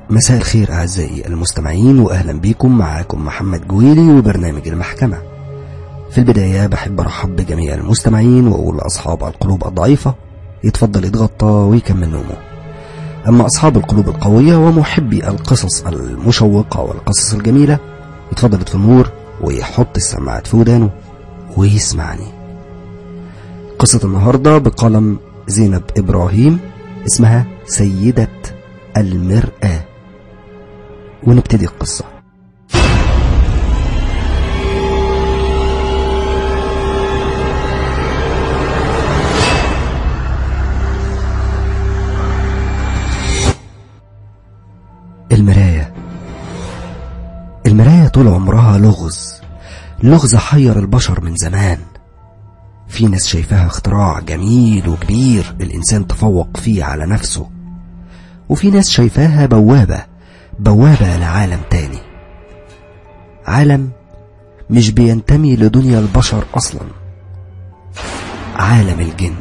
مساء الخير أعزائي المستمعين وأهلا بكم معاكم محمد جويلي وبرنامج المحكمة في البداية بحب أرحب بجميع المستمعين وأقول لأصحاب القلوب الضعيفة يتفضل يتغطى ويكمل نومه أما أصحاب القلوب القوية ومحبي القصص المشوقة والقصص الجميلة يتفضل يطفي النور ويحط السماعات في ودانه ويسمعني قصة النهاردة بقلم زينب إبراهيم اسمها سيدة المرآة ونبتدي القصة المراية المراية طول عمرها لغز لغز حير البشر من زمان في ناس شايفاها اختراع جميل وكبير الإنسان تفوق فيه على نفسه وفي ناس شايفاها بوابة بوابة لعالم تاني عالم مش بينتمي لدنيا البشر أصلا عالم الجن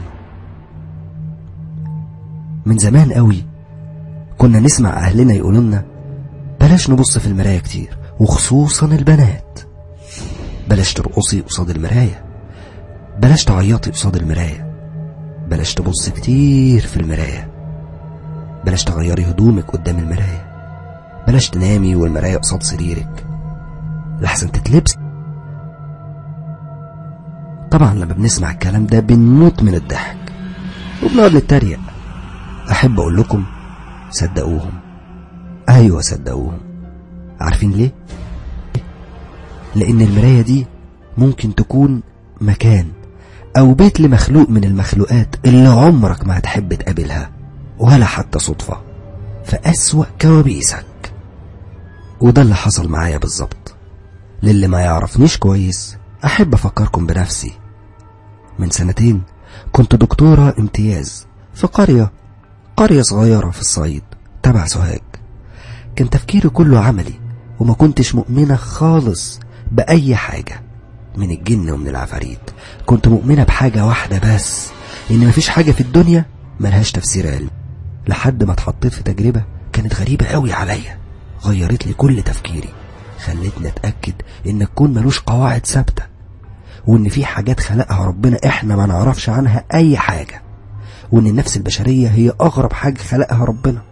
من زمان قوي كنا نسمع أهلنا يقولولنا بلاش نبص في المراية كتير وخصوصا البنات بلاش ترقصي قصاد المراية بلاش تعيطي قصاد المراية بلاش تبص كتير في المراية بلاش تغيري هدومك قدام المراية بلاش تنامي والمراية قصاد سريرك لحسن تتلبس طبعا لما بنسمع الكلام ده بنموت من الضحك وبنقعد نتريق أحب أقول لكم صدقوهم أيوة صدقوهم عارفين ليه؟ لأن المراية دي ممكن تكون مكان أو بيت لمخلوق من المخلوقات اللي عمرك ما هتحب تقابلها ولا حتى صدفة في أسوأ كوابيسك وده اللي حصل معايا بالظبط للي ما يعرفنيش كويس أحب أفكركم بنفسي من سنتين كنت دكتورة امتياز في قرية قرية صغيرة في الصعيد تبع سوهاج كان تفكيري كله عملي وما كنتش مؤمنة خالص بأي حاجة من الجن ومن العفاريت كنت مؤمنة بحاجة واحدة بس إن مفيش حاجة في الدنيا ملهاش تفسير علمي لحد ما اتحطيت في تجربة كانت غريبة قوي عليا غيرت لي كل تفكيري خلتني اتأكد إن الكون ملوش قواعد ثابتة وإن في حاجات خلقها ربنا إحنا ما نعرفش عنها أي حاجة وإن النفس البشرية هي أغرب حاجة خلقها ربنا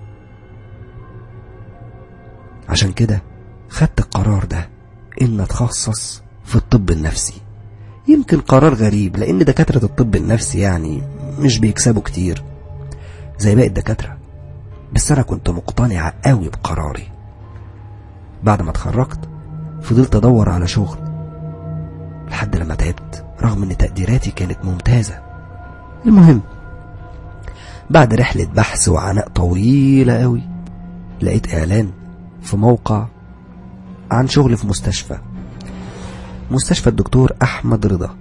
عشان كده خدت القرار ده إن أتخصص في الطب النفسي يمكن قرار غريب لأن دكاترة الطب النفسي يعني مش بيكسبوا كتير زي باقي الدكاترة بس أنا كنت مقتنعة قوي بقراري بعد ما اتخرجت فضلت أدور على شغل لحد لما تعبت رغم إن تقديراتي كانت ممتازة المهم بعد رحلة بحث وعناء طويلة قوي لقيت إعلان في موقع عن شغل في مستشفى مستشفى الدكتور أحمد رضا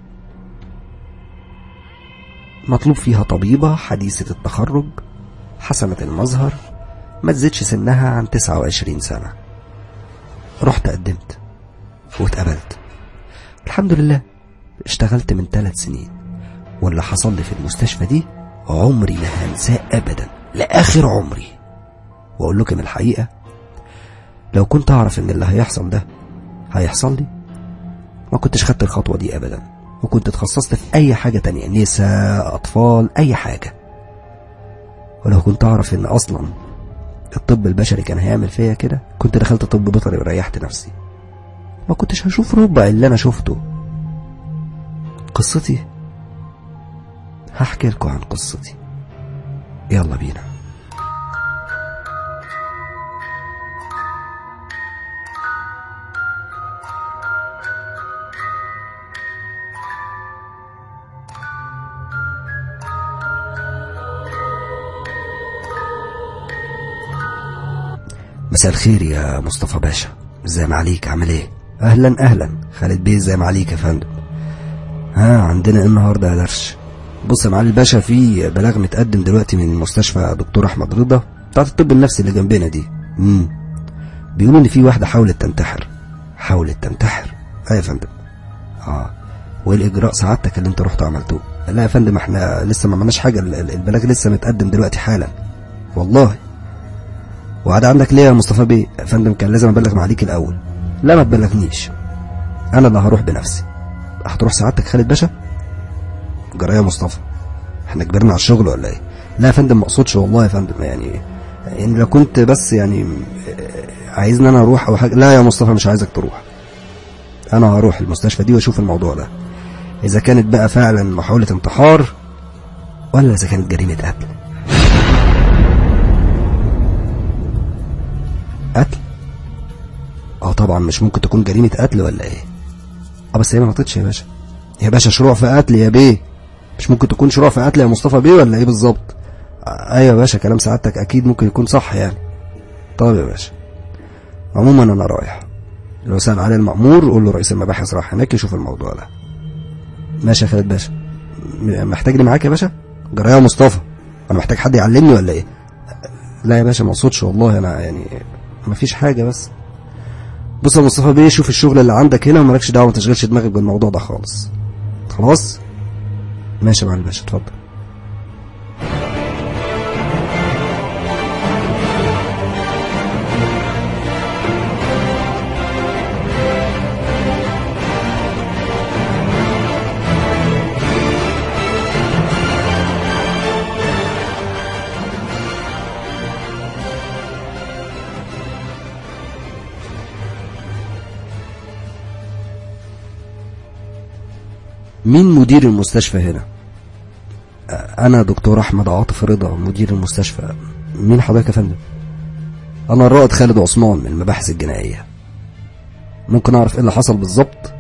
مطلوب فيها طبيبة حديثة التخرج حسنة المظهر ما تزيدش سنها عن 29 سنة رحت قدمت واتقبلت الحمد لله اشتغلت من ثلاث سنين واللي حصل لي في المستشفى دي عمري ما هنساه ابدا لاخر عمري واقول لكم الحقيقه لو كنت اعرف ان اللي هيحصل ده هيحصل لي ما كنتش خدت الخطوه دي ابدا وكنت اتخصصت في اي حاجه تانية نساء اطفال اي حاجه ولو كنت اعرف ان اصلا الطب البشري كان هيعمل فيا كده كنت دخلت طب بيطري وريحت نفسي ما كنتش هشوف ربع اللي انا شفته قصتي هحكي لكم عن قصتي يلا بينا مساء الخير يا مصطفى باشا ازاي معليك عامل ايه اهلا اهلا خالد بيه ازاي معليك يا فندم ها عندنا ايه النهارده يا درش بص يا معالي الباشا في بلاغ متقدم دلوقتي من مستشفى دكتور احمد رضا بتاعت الطب النفسي اللي جنبنا دي امم بيقولوا ان في واحده حاولت تنتحر حاولت تنتحر اه يا فندم اه وايه الاجراء سعادتك اللي انت رحت عملتوه لا يا فندم احنا لسه ما عملناش حاجه ال- ال- البلاغ لسه متقدم دلوقتي حالا والله وعاد عندك ليه يا مصطفى بيه يا فندم كان لازم ابلغ معاليك الاول لا ما تبلغنيش انا اللي هروح بنفسي هتروح سعادتك خالد باشا جرى يا مصطفى احنا كبرنا على الشغل ولا ايه لا يا فندم ما اقصدش والله يا فندم يعني يعني لو كنت بس يعني عايزني انا اروح او حاجه لا يا مصطفى مش عايزك تروح انا هروح المستشفى دي واشوف الموضوع ده اذا كانت بقى فعلا محاوله انتحار ولا اذا كانت جريمه قتل قتل اه طبعا مش ممكن تكون جريمه قتل ولا ايه اه بس هي ما نطتش يا باشا يا باشا شروع في قتل يا بيه مش ممكن تكون شروع في قتل يا مصطفى بيه ولا ايه بالظبط آه، ايوه يا باشا كلام سعادتك اكيد ممكن يكون صح يعني طيب يا باشا عموما انا رايح لو سأل علي المأمور قول له رئيس المباحث راح هناك يشوف الموضوع ده ماشي يا خالد باشا م- محتاجني معاك يا باشا جرايه يا مصطفى انا محتاج حد يعلمني ولا ايه لا يا باشا ما اقصدش والله انا يعني ما فيش حاجه بس بص يا مصطفى بيه شوف الشغل اللي عندك هنا ومالكش دعوه ما تشغلش دماغك بالموضوع ده خالص خلاص ماشي يا معلم باشا اتفضل مين مدير المستشفى هنا انا دكتور احمد عاطف رضا مدير المستشفى مين حضرتك يا فندم انا الرائد خالد عثمان من المباحث الجنائيه ممكن اعرف ايه اللي حصل بالظبط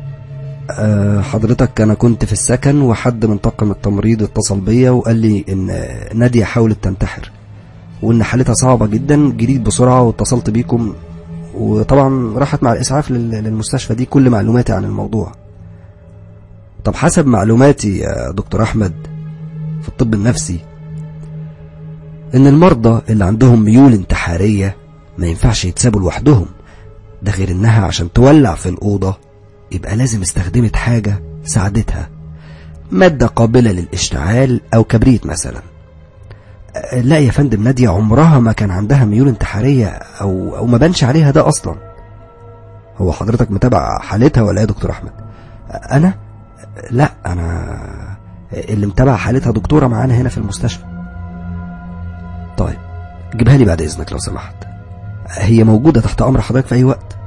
أه حضرتك انا كنت في السكن وحد من طاقم التمريض اتصل بيا وقال لي ان ناديه حاولت تنتحر وان حالتها صعبه جدا جريت بسرعه واتصلت بيكم وطبعا راحت مع الاسعاف لل- للمستشفى دي كل معلوماتي عن الموضوع طب حسب معلوماتي يا دكتور احمد في الطب النفسي ان المرضى اللي عندهم ميول انتحاريه ما ينفعش يتسابوا لوحدهم ده غير انها عشان تولع في الاوضه يبقى لازم استخدمت حاجه ساعدتها ماده قابله للاشتعال او كبريت مثلا أه، لا يا فندم ناديه عمرها ما كان عندها ميول انتحاريه او او ما بانش عليها ده اصلا هو حضرتك متابع حالتها ولا ايه يا دكتور احمد أه، انا لا انا اللي متابع حالتها دكتوره معانا هنا في المستشفى طيب جيبها لي بعد اذنك لو سمحت هي موجوده تحت امر حضرتك في اي وقت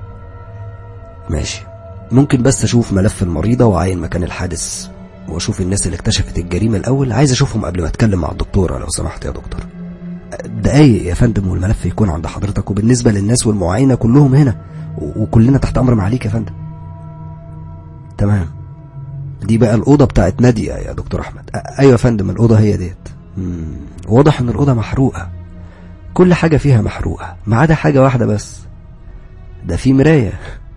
ماشي ممكن بس اشوف ملف المريضه واعاين مكان الحادث واشوف الناس اللي اكتشفت الجريمه الاول عايز اشوفهم قبل ما اتكلم مع الدكتوره لو سمحت يا دكتور دقايق يا فندم والملف يكون عند حضرتك وبالنسبه للناس والمعاينه كلهم هنا و- وكلنا تحت امر معاليك يا فندم تمام دي بقى الأوضة بتاعت نادية يا دكتور أحمد أ- أيوة يا فندم الأوضة هي ديت مم، واضح إن الأوضة محروقة كل حاجة فيها محروقة ما عدا حاجة واحدة بس ده في مراية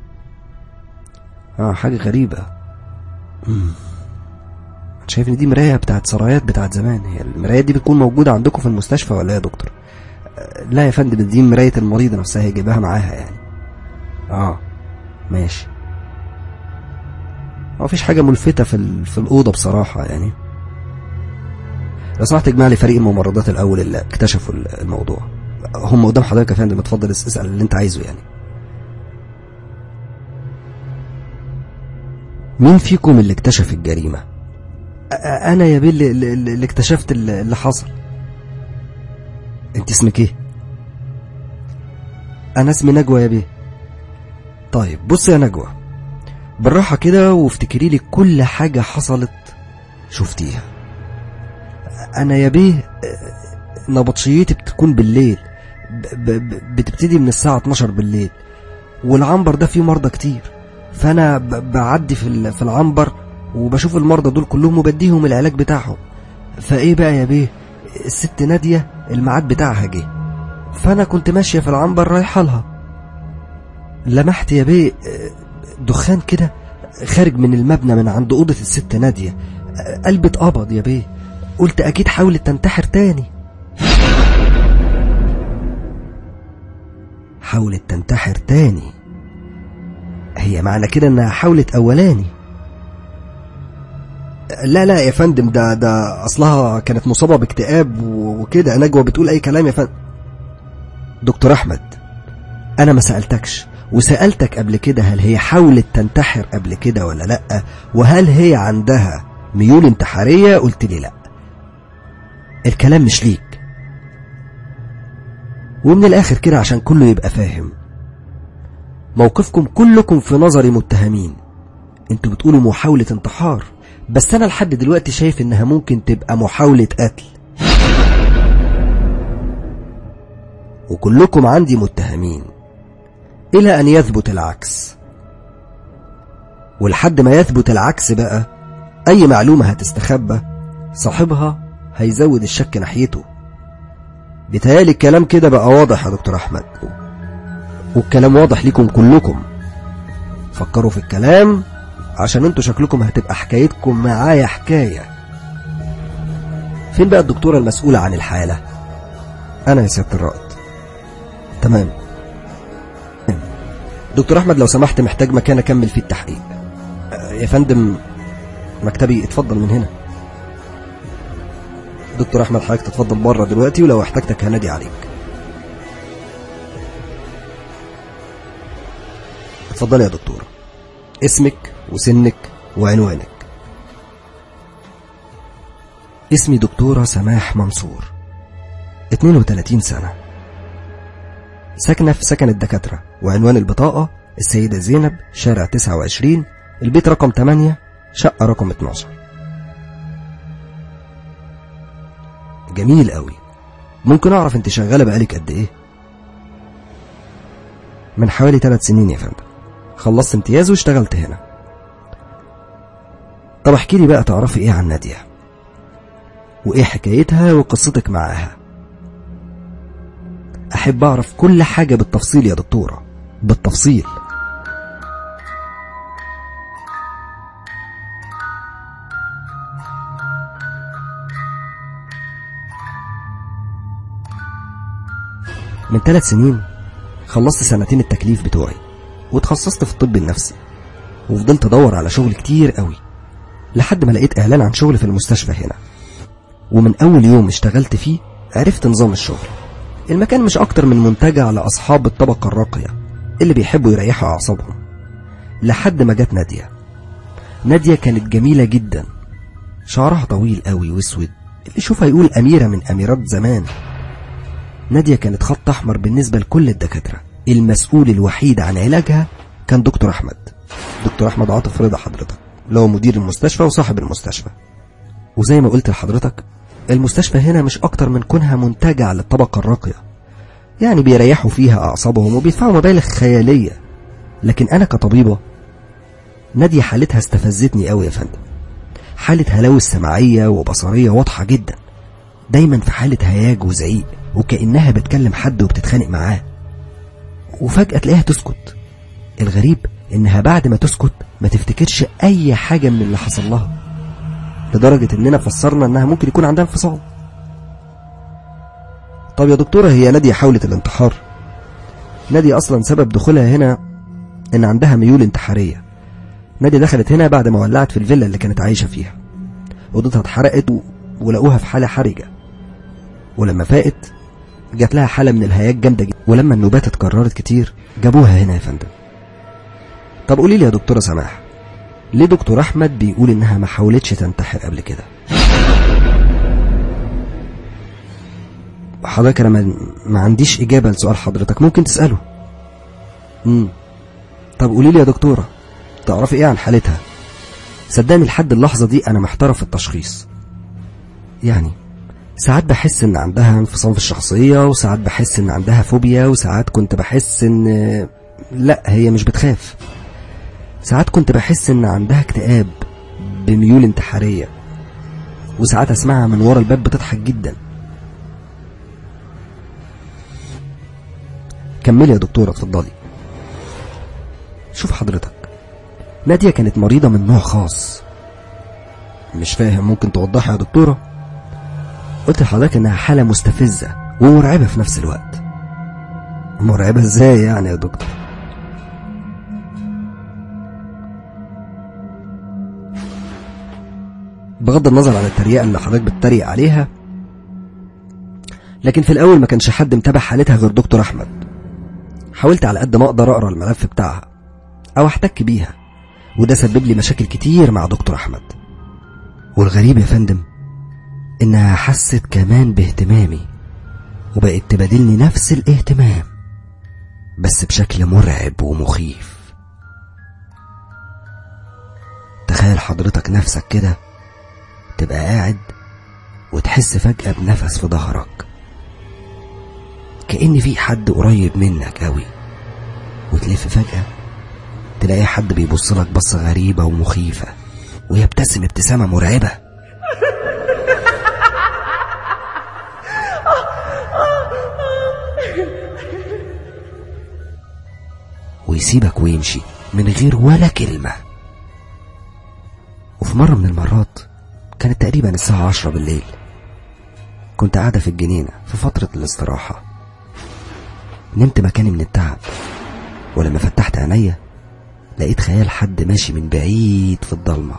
اه حاجة غريبة مم. أنا شايف إن دي مراية بتاعت سرايات بتاعت زمان هي المرايات دي بتكون موجودة عندكم في المستشفى ولا إيه يا دكتور أه، لا يا فندم دي مراية المريضة نفسها هي جايباها معاها يعني اه ماشي ما فيش حاجة ملفتة في ال- في الأوضة بصراحة يعني لو سمحت اجمع لي فريق الممرضات الأول اللي اكتشفوا ال- الموضوع هم قدام حضرتك يا فندم اتفضل اس- اسأل اللي أنت عايزه يعني مين فيكم اللي اكتشف الجريمة؟ أ- أ- أنا يا بيه اللي, اللي, اللي اكتشفت اللي اللي حصل أنت اسمك إيه؟ أنا اسمي نجوى يا بيه طيب بص يا نجوى بالراحة كده وافتكري لي كل حاجة حصلت شفتيها أنا يا بيه آه، نبطشيتي بتكون بالليل ب- ب- بتبتدي من الساعة 12 بالليل والعنبر ده فيه مرضى كتير فأنا ب- بعدي في ال- في العنبر وبشوف المرضى دول كلهم وبديهم العلاج بتاعهم فإيه بقى يا بيه الست نادية الميعاد بتاعها جه فأنا كنت ماشية في العنبر رايحة لها لمحت يا بيه آه، دخان كده خارج من المبنى من عند أوضة الست نادية قلبي اتقبض يا بيه قلت أكيد حاولت تنتحر تاني حاولت تنتحر تاني هي معنى كده انها حاولت اولاني لا لا يا فندم ده ده اصلها كانت مصابه باكتئاب و- وكده نجوى بتقول اي كلام يا فندم دكتور احمد انا ما سالتكش وسالتك قبل كده هل هي حاولت تنتحر قبل كده ولا لا وهل هي عندها ميول انتحاريه قلت لي لا الكلام مش ليك ومن الاخر كده عشان كله يبقى فاهم موقفكم كلكم في نظري متهمين انتوا بتقولوا محاولة انتحار بس انا لحد دلوقتي شايف انها ممكن تبقى محاولة قتل وكلكم عندي متهمين الى ان يثبت العكس ولحد ما يثبت العكس بقى اي معلومة هتستخبى صاحبها هيزود الشك ناحيته بيتهيألي الكلام كده بقى واضح يا دكتور احمد والكلام واضح ليكم كلكم فكروا في الكلام عشان انتوا شكلكم هتبقى حكايتكم معايا حكاية فين بقى الدكتورة المسؤولة عن الحالة انا يا سيادة الرائد تمام دكتور احمد لو سمحت محتاج مكان اكمل فيه التحقيق آه، يا فندم مكتبي اتفضل من هنا دكتور احمد حضرتك تتفضل بره دلوقتي ولو احتجتك هنادي عليك اتفضل يا دكتور اسمك وسنك وعنوانك اسمي دكتورة سماح منصور 32 سنة ساكنة في سكن الدكاترة وعنوان البطاقة السيدة زينب شارع 29 البيت رقم 8 شقة رقم 12 جميل قوي ممكن اعرف انت شغالة بقالك قد ايه من حوالي ثلاث سنين يا فندم خلصت امتياز واشتغلت هنا طب احكي لي بقى تعرفي ايه عن نادية وايه حكايتها وقصتك معاها احب اعرف كل حاجة بالتفصيل يا دكتورة بالتفصيل من ثلاث سنين خلصت سنتين التكليف بتوعي وتخصصت في الطب النفسي وفضلت ادور على شغل كتير قوي لحد ما لقيت اعلان عن شغل في المستشفى هنا ومن اول يوم اشتغلت فيه عرفت نظام الشغل المكان مش اكتر من منتجع لاصحاب الطبقة الراقية اللي بيحبوا يريحوا اعصابهم لحد ما جت نادية نادية كانت جميلة جدا شعرها طويل قوي واسود اللي يشوفها يقول اميرة من اميرات زمان نادية كانت خط أحمر بالنسبة لكل الدكاترة المسؤول الوحيد عن علاجها كان دكتور أحمد دكتور أحمد عاطف رضا حضرتك اللي هو مدير المستشفى وصاحب المستشفى وزي ما قلت لحضرتك المستشفى هنا مش أكتر من كونها منتجع للطبقة الراقية يعني بيريحوا فيها أعصابهم وبيدفعوا مبالغ خيالية لكن أنا كطبيبة نادية حالتها استفزتني قوي يا فندم حالة هلاوس سمعية وبصرية واضحة جدا دايما في حالة هياج وزعيق وكأنها بتكلم حد وبتتخانق معاه وفجأة تلاقيها تسكت الغريب إنها بعد ما تسكت ما تفتكرش أي حاجة من اللي حصل لها لدرجة إننا فسرنا إنها ممكن يكون عندها انفصام طب يا دكتورة هي نادية حاولت الانتحار نادية أصلا سبب دخولها هنا إن عندها ميول انتحارية نادية دخلت هنا بعد ما ولعت في الفيلا اللي كانت عايشة فيها أوضتها اتحرقت و... ولقوها في حالة حرجة ولما فاقت جات لها حالة من الهياج جامدة جدا ولما النوبات اتكررت كتير جابوها هنا يا فندم طب قولي لي يا دكتورة سماح ليه دكتور أحمد بيقول إنها ما حاولتش تنتحر قبل كده حضرتك أنا ما, ما عنديش إجابة لسؤال حضرتك ممكن تسأله امم طب قولي لي يا دكتورة تعرفي إيه عن حالتها صدقني لحد اللحظة دي أنا محتارة في التشخيص يعني ساعات بحس ان عندها انفصام في الشخصية وساعات بحس ان عندها فوبيا وساعات كنت بحس ان لا هي مش بتخاف ساعات كنت بحس ان عندها اكتئاب بميول انتحارية وساعات اسمعها من ورا الباب بتضحك جدا كملي يا دكتورة اتفضلي شوف حضرتك نادية كانت مريضة من نوع خاص مش فاهم ممكن توضحي يا دكتوره قلت لحضرتك انها حالة مستفزة ومرعبة في نفس الوقت مرعبة ازاي يعني يا دكتور بغض النظر عن التريقة اللي حضرتك بتتريق عليها لكن في الأول ما كانش حد متابع حالتها غير دكتور أحمد حاولت على قد ما أقدر أقرأ الملف بتاعها أو أحتك بيها وده سبب لي مشاكل كتير مع دكتور أحمد والغريب يا فندم إنها حست كمان باهتمامي وبقت تبادلني نفس الاهتمام بس بشكل مرعب ومخيف تخيل حضرتك نفسك كده تبقى قاعد وتحس فجأة بنفس في ظهرك كأن في حد قريب منك أوي وتلف فجأة تلاقي حد بيبص لك بصة غريبة ومخيفة ويبتسم ابتسامة مرعبة ويسيبك ويمشي من غير ولا كلمة وفي مرة من المرات كانت تقريبا الساعة عشرة بالليل كنت قاعدة في الجنينة في فترة الاستراحة نمت مكاني من التعب ولما فتحت عينيا لقيت خيال حد ماشي من بعيد في الضلمة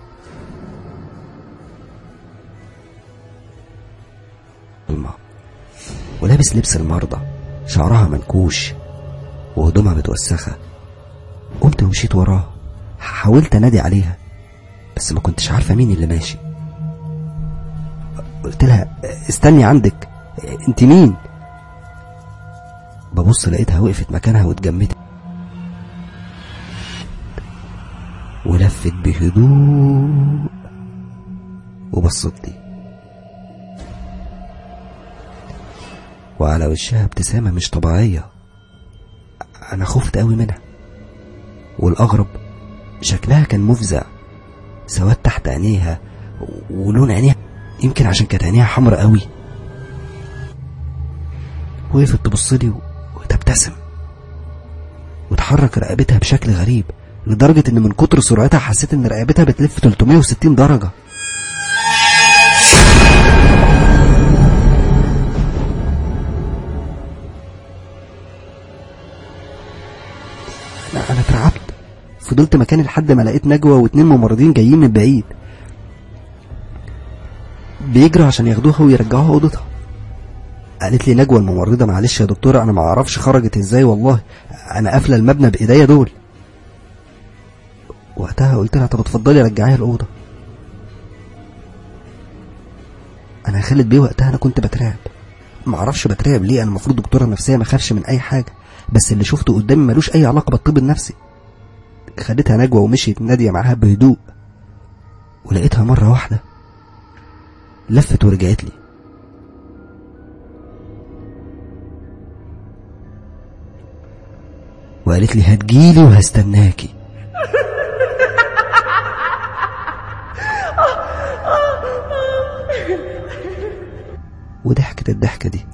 ضلمة ولابس لبس المرضى شعرها منكوش وهدومها متوسخة قمت ومشيت وراه حاولت انادي عليها بس ما كنتش عارفة مين اللي ماشي قلت لها استني عندك انت مين ببص لقيتها وقفت مكانها واتجمدت ولفت بهدوء وبصت لي وعلى وشها ابتسامة مش طبيعية أنا خفت قوي منها والأغرب شكلها كان مفزع سواد تحت عينيها ولون عينيها يمكن عشان كانت عينيها حمرا قوي وقفت تبص لي وتبتسم وتحرك رقبتها بشكل غريب لدرجة إن من كتر سرعتها حسيت إن رقبتها بتلف 360 درجة أنا أنا اترعبت فضلت مكاني لحد ما لقيت نجوى واتنين ممرضين جايين من بعيد بيجروا عشان ياخدوها ويرجعوها اوضتها قالت لي نجوى الممرضة معلش يا دكتورة أنا ما أعرفش خرجت إزاي والله أنا قافلة المبنى بإيديا دول وقتها قلت لها طب اتفضلي رجعيها الأوضة أنا يا خالد بيه وقتها أنا كنت بترعب ما أعرفش بترعب ليه أنا المفروض دكتورة نفسية ما خافش من أي حاجة بس اللي شفته قدامي ملوش أي علاقة بالطب النفسي خدتها نجوى ومشيت نادية معاها بهدوء ولقيتها مرة واحدة لفت ورجعت لي وقالت لي هتجيلي وهستناكي وضحكت الضحكة دي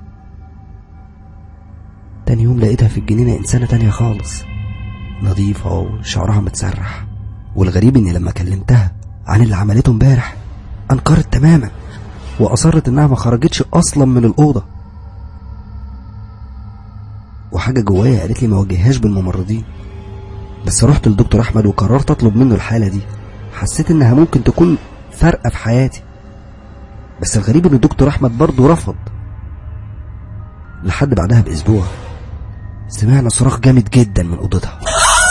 تاني يوم لقيتها في الجنينة إنسانة تانية خالص نظيفة وشعرها متسرح والغريب إني لما كلمتها عن اللي عملته امبارح أنكرت تماما وأصرت إنها ما خرجتش أصلا من الأوضة وحاجة جوايا قالت لي ما واجههاش بالممرضين بس رحت للدكتور أحمد وقررت أطلب منه الحالة دي حسيت إنها ممكن تكون فارقة في حياتي بس الغريب إن الدكتور أحمد برضه رفض لحد بعدها بأسبوع سمعنا صراخ جامد جدا من أوضتها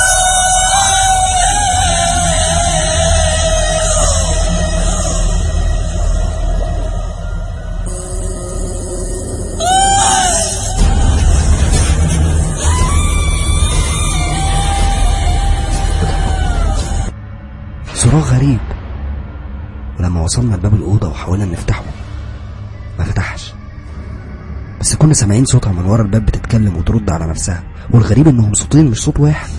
صراخ غريب ولما وصلنا لباب الأوضة وحاولنا نفتحه ما فتحش بس كنا سامعين صوتها من ورا الباب بتتكلم وترد على نفسها والغريب انهم صوتين مش صوت واحد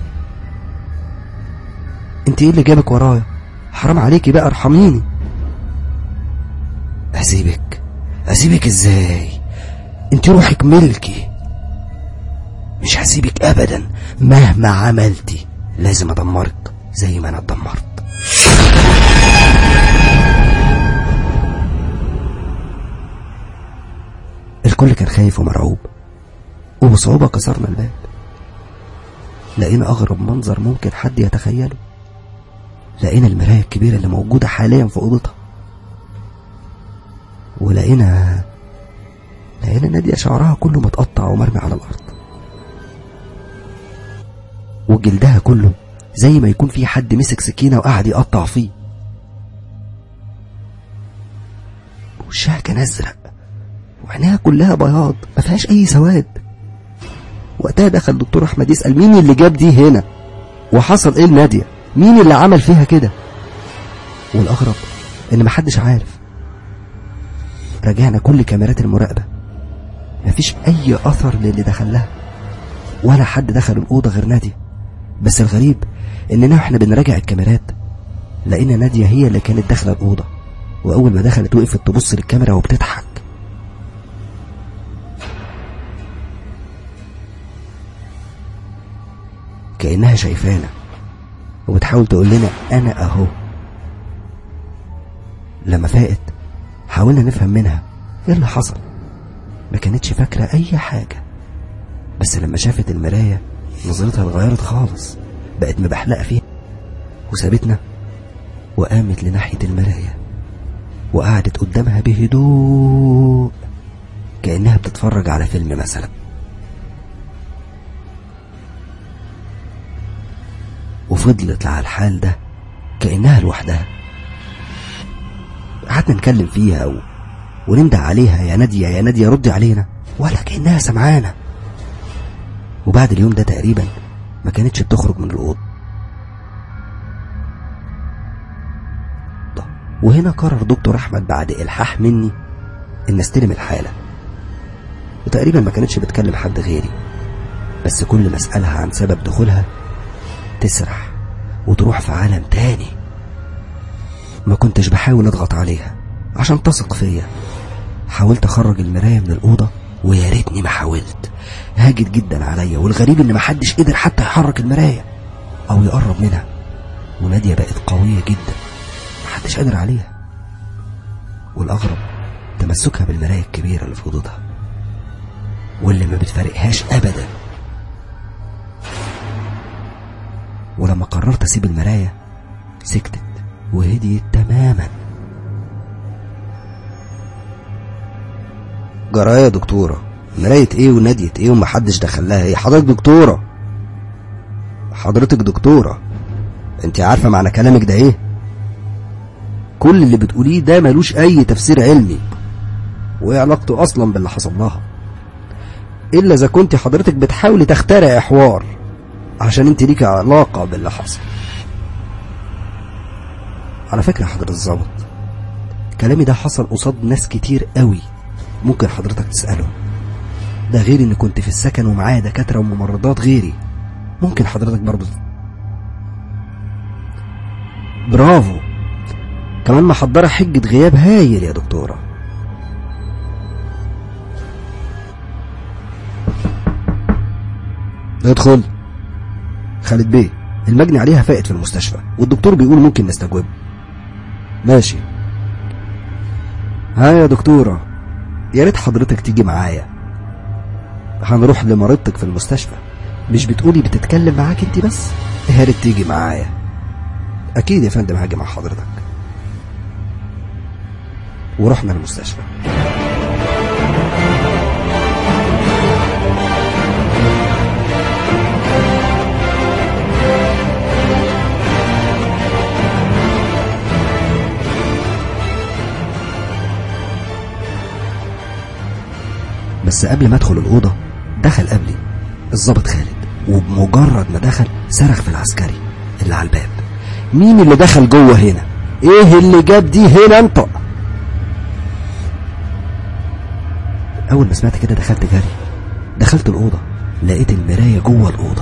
انت ايه اللي جابك ورايا حرام عليكي بقى ارحميني اسيبك اسيبك ازاي انت روحك ملكي مش هسيبك ابدا مهما عملتي لازم ادمرك زي ما انا اتدمرت الكل كان خايف ومرعوب وبصعوبة كسرنا الباب لقينا أغرب منظر ممكن حد يتخيله لقينا المراية الكبيرة اللي موجودة حاليا في أوضتها ولقينا لقينا نادية شعرها كله متقطع ومرمي على الأرض وجلدها كله زي ما يكون في حد مسك سكينة وقعد يقطع فيه وشها كان أزرق وعينيها كلها بياض ما فيهاش أي سواد وقتها دخل الدكتور أحمد يسأل مين اللي جاب دي هنا وحصل إيه لنادية مين اللي عمل فيها كده والأغرب إن محدش عارف راجعنا كل كاميرات المراقبة مفيش أي أثر للي دخل لها ولا حد دخل الأوضة غير نادية بس الغريب إننا واحنا بنراجع الكاميرات لقينا نادية هي اللي كانت داخلة الأوضة وأول ما دخلت وقفت تبص للكاميرا وبتضحك كأنها شايفانا وبتحاول تقول لنا أنا أهو لما فاقت حاولنا نفهم منها ايه اللي حصل ما كانتش فاكرة أي حاجة بس لما شافت المراية نظرتها اتغيرت خالص بقت مبحلقة فيها وسابتنا وقامت لناحية المراية وقعدت قدامها بهدوء كأنها بتتفرج على فيلم مثلا وفضلت على الحال ده كأنها لوحدها قعدنا نكلم فيها و... وننده عليها يا نادية يا نادية ردي علينا ولا كأنها سمعانا وبعد اليوم ده تقريبا ما كانتش بتخرج من الأوضة وهنا قرر دكتور أحمد بعد إلحاح مني إن استلم الحالة وتقريبا ما كانتش بتكلم حد غيري بس كل ما أسألها عن سبب دخولها تسرح وتروح في عالم تاني ما كنتش بحاول اضغط عليها عشان تثق فيا حاولت اخرج المرايه من الاوضه ويا ريتني ما حاولت هاجت جدا عليا والغريب ان محدش قدر حتى يحرك المرايه او يقرب منها وناديه بقت قويه جدا محدش قادر عليها والاغرب تمسكها بالمرايه الكبيره اللي في اوضتها واللي ما بتفارقهاش ابدا ولما قررت اسيب المرايه سكتت وهديت تماما جرايه يا دكتوره مرايه ايه وناديه ايه ومحدش دخل لها ايه حضرتك دكتوره حضرتك دكتوره انت عارفه معنى كلامك ده ايه كل اللي بتقوليه ده ملوش اي تفسير علمي وايه علاقته اصلا باللي حصل لها الا اذا كنت حضرتك بتحاولي تخترعي حوار عشان انت ليك علاقه باللي حصل على فكرة يا حضرة الظابط كلامي ده حصل قصاد ناس كتير قوي ممكن حضرتك تسألهم ده غير اني كنت في السكن ومعايا دكاترة وممرضات غيري ممكن حضرتك برضه برافو كمان محضرة حجة غياب هايل يا دكتورة ادخل خالد بيه المجني عليها فائت في المستشفى والدكتور بيقول ممكن نستجوب ماشي ها يا دكتورة يا ريت حضرتك تيجي معايا هنروح لمريضتك في المستشفى مش بتقولي بتتكلم معاك انت بس يا ريت تيجي معايا اكيد يا فندم هاجي مع حضرتك ورحنا المستشفى بس قبل ما ادخل الأوضة دخل قبلي الضابط خالد وبمجرد ما دخل صرخ في العسكري اللي على الباب مين اللي دخل جوه هنا ايه اللي جاب دي هنا انت اول ما سمعت كده دخلت جري دخلت الأوضة لقيت المراية جوه الأوضة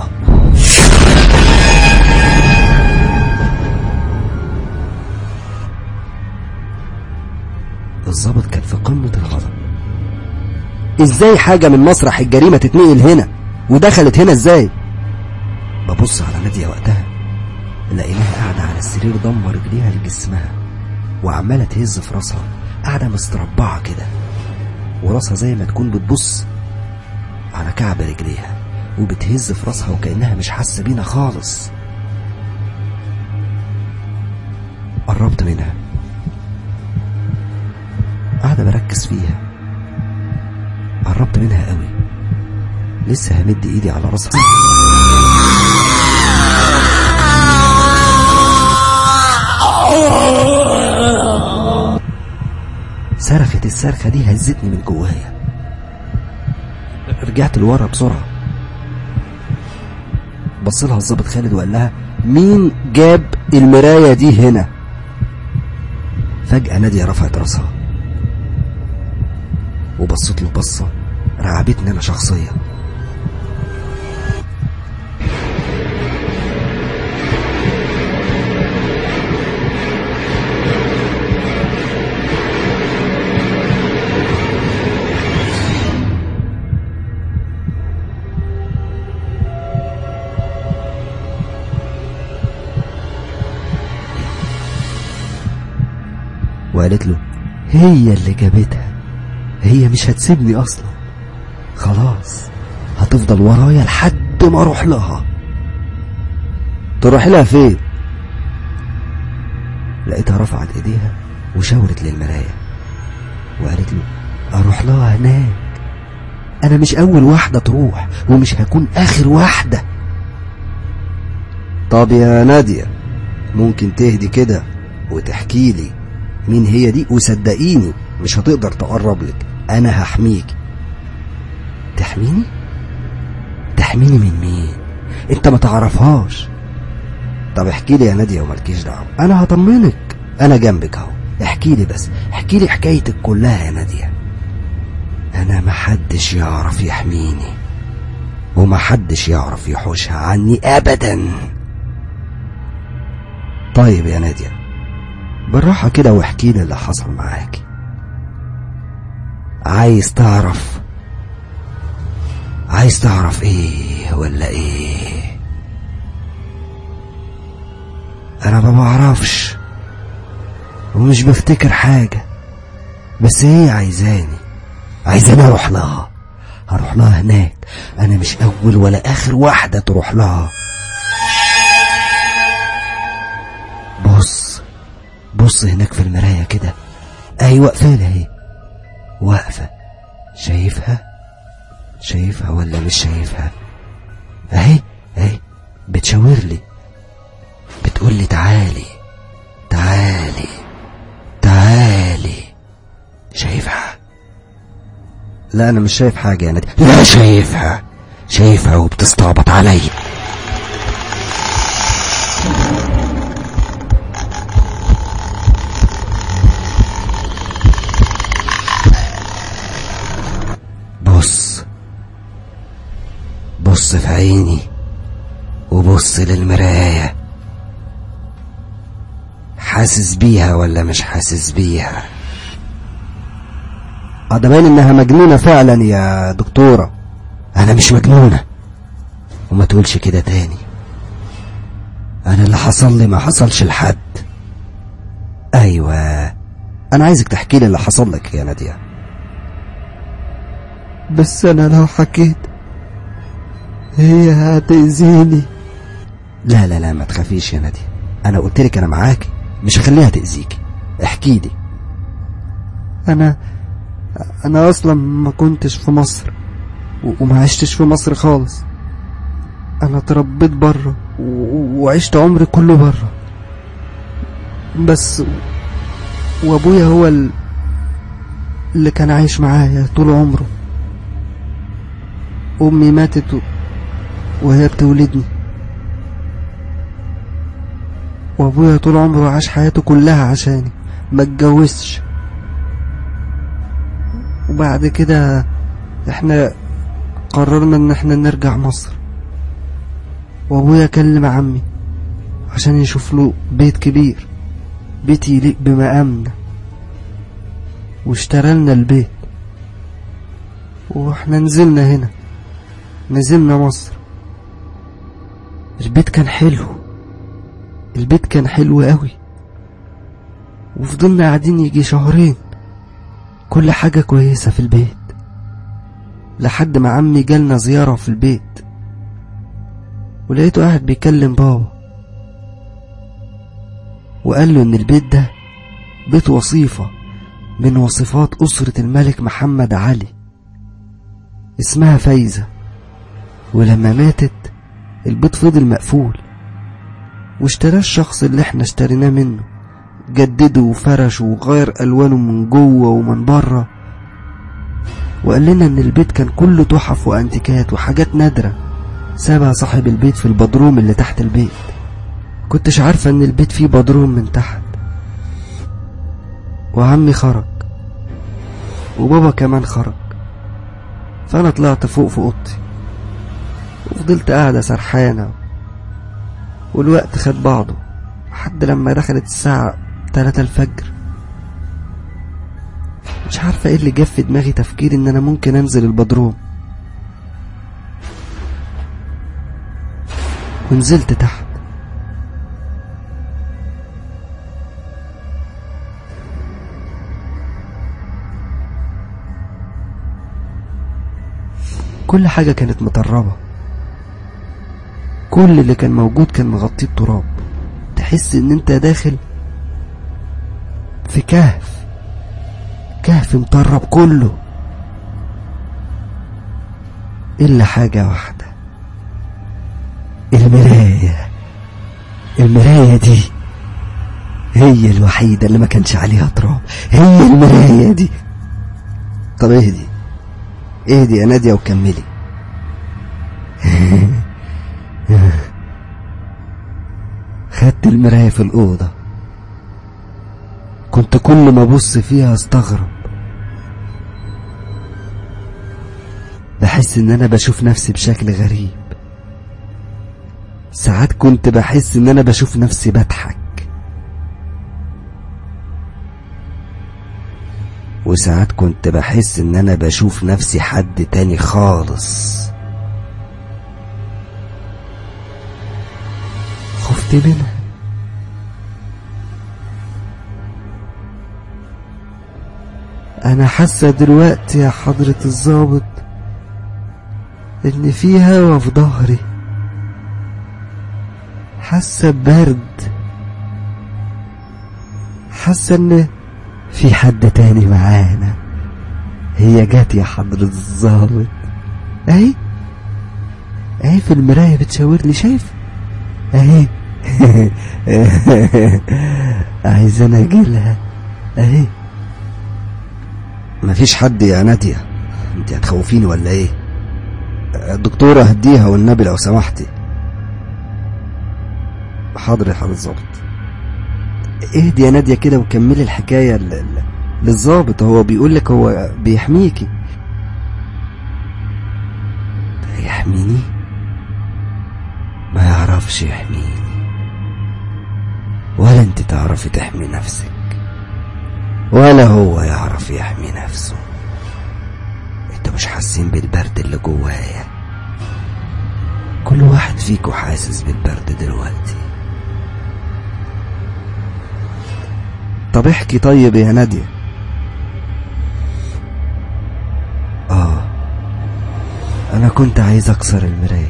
الضابط كان في قمة الغضب ازاي حاجة من مسرح الجريمة تتنقل هنا ودخلت هنا ازاي ببص على نادية وقتها لقيناها قاعدة على السرير ضم رجليها لجسمها وعمالة تهز في راسها قاعدة مستربعة كده وراسها زي ما تكون بتبص على كعب رجليها وبتهز في راسها وكأنها مش حاسة بينا خالص قربت منها قاعدة بركز فيها قربت منها قوي لسه همد ايدي على راسها صرخت الصرخة دي هزتني من جوايا رجعت لورا بسرعة بص لها الظابط خالد وقال لها مين جاب المراية دي هنا فجأة نادية رفعت راسها وبصت له بصة رعبتني أنا شخصيا وقالت له هي اللي جابتها هي مش هتسيبني اصلا خلاص هتفضل ورايا لحد ما اروح لها تروح لها فين لقيتها رفعت ايديها وشاورت للمرايه وقالت له اروح لها هناك انا مش اول واحده تروح ومش هكون اخر واحده طب يا ناديه ممكن تهدي كده وتحكي لي مين هي دي وصدقيني مش هتقدر تقرب لك انا هحميك تحميني تحميني من مين انت ما تعرفهاش طب احكي لي يا ناديه ومالكيش دعوه انا هطمنك انا جنبك اهو احكي لي بس احكي لي حكايتك كلها يا ناديه انا محدش يعرف يحميني ومحدش يعرف يحوشها عني ابدا طيب يا ناديه بالراحة كده واحكي لي اللي حصل معاكي عايز تعرف عايز تعرف ايه ولا ايه انا ما بعرفش ومش بفتكر حاجة بس هي عايزاني عايزاني اروح لها هروح لها هناك انا مش اول ولا اخر واحدة تروح لها بص بص هناك في المراية كده اهي واقفة اهي واقفة شايفها شايفها ولا مش شايفها اهي اهي بتشاور لي بتقول لي تعالي تعالي تعالي شايفها لا انا مش شايف حاجة يا نادي لا شايفها شايفها وبتستعبط عليا بص بص في عيني وبص للمراية حاسس بيها ولا مش حاسس بيها اه ده باين انها مجنونة فعلا يا دكتورة انا مش مجنونة وما تقولش كده تاني انا اللي حصل لي ما حصلش لحد ايوه انا عايزك تحكي لي اللي حصل لك يا ناديه بس انا لو حكيت هي هتأذيني لا لا لا ما تخافيش يا ناديه انا قلت لك انا معاكي مش هخليها تاذيكي احكي لي انا انا اصلا ما كنتش في مصر و- وما عشتش في مصر خالص انا اتربيت بره و- وعشت عمري كله بره بس وابويا هو ال- اللي كان عايش معايا طول عمره امي ماتت و- وهي بتولدني وابويا طول عمره عاش حياته كلها عشاني ما اتجوزش وبعد كده احنا قررنا ان احنا نرجع مصر وابويا كلم عمي عشان يشوف له بيت كبير بيت يليق بمقامنا واشترى لنا البيت واحنا نزلنا هنا نزلنا مصر البيت كان حلو البيت كان حلو قوي وفضلنا قاعدين يجي شهرين كل حاجة كويسة في البيت لحد ما عمي جالنا زيارة في البيت ولقيته قاعد بيكلم بابا وقال له ان البيت ده بيت وصيفة من وصفات أسرة الملك محمد علي اسمها فايزة ولما ماتت البيت فضل مقفول واشتراه الشخص اللي احنا اشتريناه منه جدده وفرش وغير ألوانه من جوه ومن بره وقال لنا ان البيت كان كله تحف وانتيكات وحاجات نادرة سابها صاحب البيت في البدروم اللي تحت البيت كنتش عارفة ان البيت فيه بدروم من تحت وعمي خرج وبابا كمان خرج فانا طلعت فوق في اوضتي وفضلت قاعدة سرحانة والوقت خد بعضه لحد لما دخلت الساعة تلاتة الفجر مش عارفة ايه اللي جاب في دماغي تفكير ان انا ممكن انزل البدروم ونزلت تحت كل حاجة كانت مطربة كل اللي كان موجود كان مغطيه بتراب تحس ان انت داخل في كهف كهف مطرب كله الا حاجة واحدة المراية المراية دي هي الوحيدة اللي ما كانش عليها تراب هي المراية دي طب اهدي اهدي يا نادية وكملي خدت المراية في الأوضة كنت كل ما أبص فيها أستغرب بحس إن أنا بشوف نفسي بشكل غريب ساعات كنت بحس إن أنا بشوف نفسي بضحك وساعات كنت بحس إن أنا بشوف نفسي حد تاني خالص خفت منها انا حاسه دلوقتي يا حضرة الظابط ان في هوا في ظهري حاسه ببرد حاسه ان في حد تاني معانا هي جت يا حضرة الظابط اهي اهي في المراية بتشاور لي شايف اهي عايز انا اجيلها اهي مفيش حد يا نادية انت هتخوفيني ولا ايه الدكتورة هديها والنبي لو سمحتي حاضر يا حضرة الظابط اهدي يا نادية كده وكملي الحكاية ل- ل- للظابط هو بيقول لك هو بيحميكي يحميني ما يعرفش يحميني ولا انت تعرفي تحمي نفسك ولا هو يعرف يحمي نفسه انتوا مش حاسين بالبرد اللي جوايا كل واحد فيكم حاسس بالبرد دلوقتي طب احكي طيب يا نادية اه انا كنت عايز اكسر المراية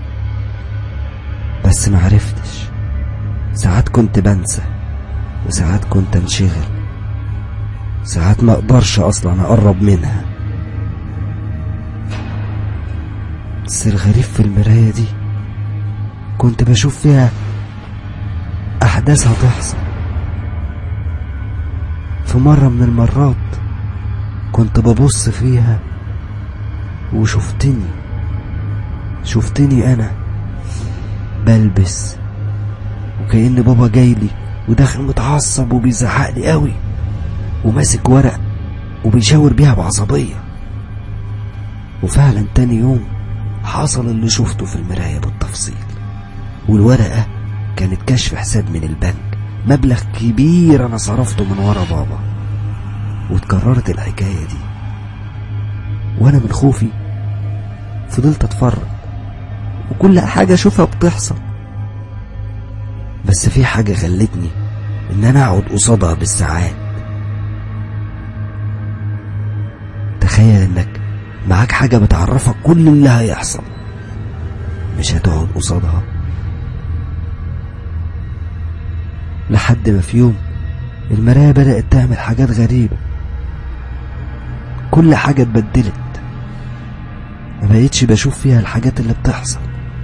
بس معرفتش ساعات كنت بنسى وساعات كنت انشغل ساعات ما اقدرش اصلا اقرب منها بس الغريب في المراية دي كنت بشوف فيها أحداث هتحصل في مرة من المرات كنت ببص فيها وشفتني شفتني أنا بلبس وكأن بابا جايلي وداخل متعصب وبيزعق لي قوي وماسك ورق وبيشاور بيها بعصبية وفعلا تاني يوم حصل اللي شفته في المراية بالتفصيل والورقة كانت كشف حساب من البنك مبلغ كبير أنا صرفته من ورا بابا واتكررت الحكاية دي وأنا من خوفي فضلت أتفرج وكل حاجة أشوفها بتحصل بس في حاجة خلتني إن أنا أقعد قصادها بالساعات تخيل إنك معاك حاجة بتعرفك كل اللي هيحصل مش هتقعد قصادها لحد ما في يوم المراية بدأت تعمل حاجات غريبة كل حاجة اتبدلت ما بقيتش بشوف فيها الحاجات اللي بتحصل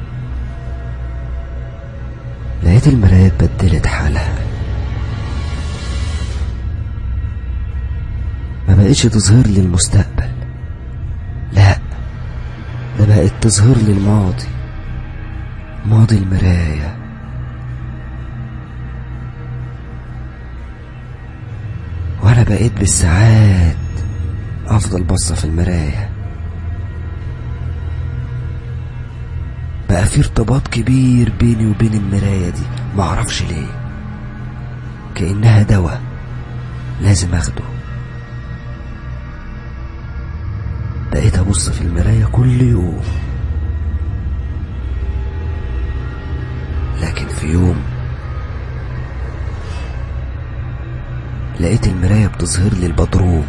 لقيت المرايات بدلت حالها ما بقتش تظهر لي المستقبل لا ده بقت تظهر لي الماضي ماضي المراية وانا بقيت بالساعات افضل بصة في المراية بقى في ارتباط كبير بيني وبين المراية دي معرفش ليه كأنها دواء لازم اخده بقيت ابص في المراية كل يوم لكن في يوم لقيت المراية بتظهر لي البدروم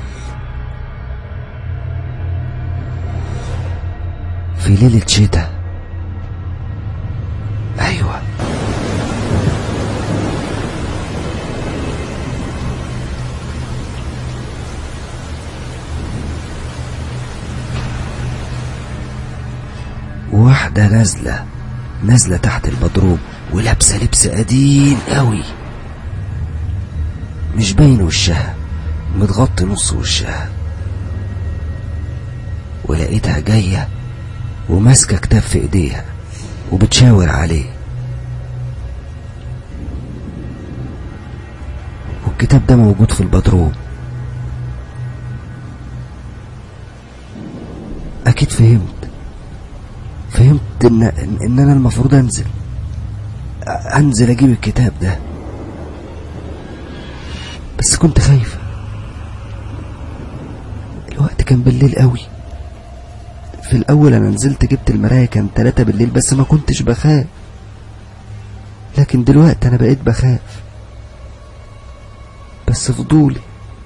في ليلة شتاء أيوة واحدة نازلة نازلة تحت البدروم ولابسة لبس قديم قوي مش باين وشها متغطي نص وشها ولقيتها جاية وماسكة كتاب في ايديها وبتشاور عليه والكتاب ده موجود في البدروم اكيد فهمت فهمت ان ان انا المفروض انزل انزل اجيب الكتاب ده بس كنت خايفة الوقت كان بالليل قوي في الاول انا نزلت جبت المراية كان تلاتة بالليل بس ما كنتش بخاف لكن دلوقتي انا بقيت بخاف بس فضولي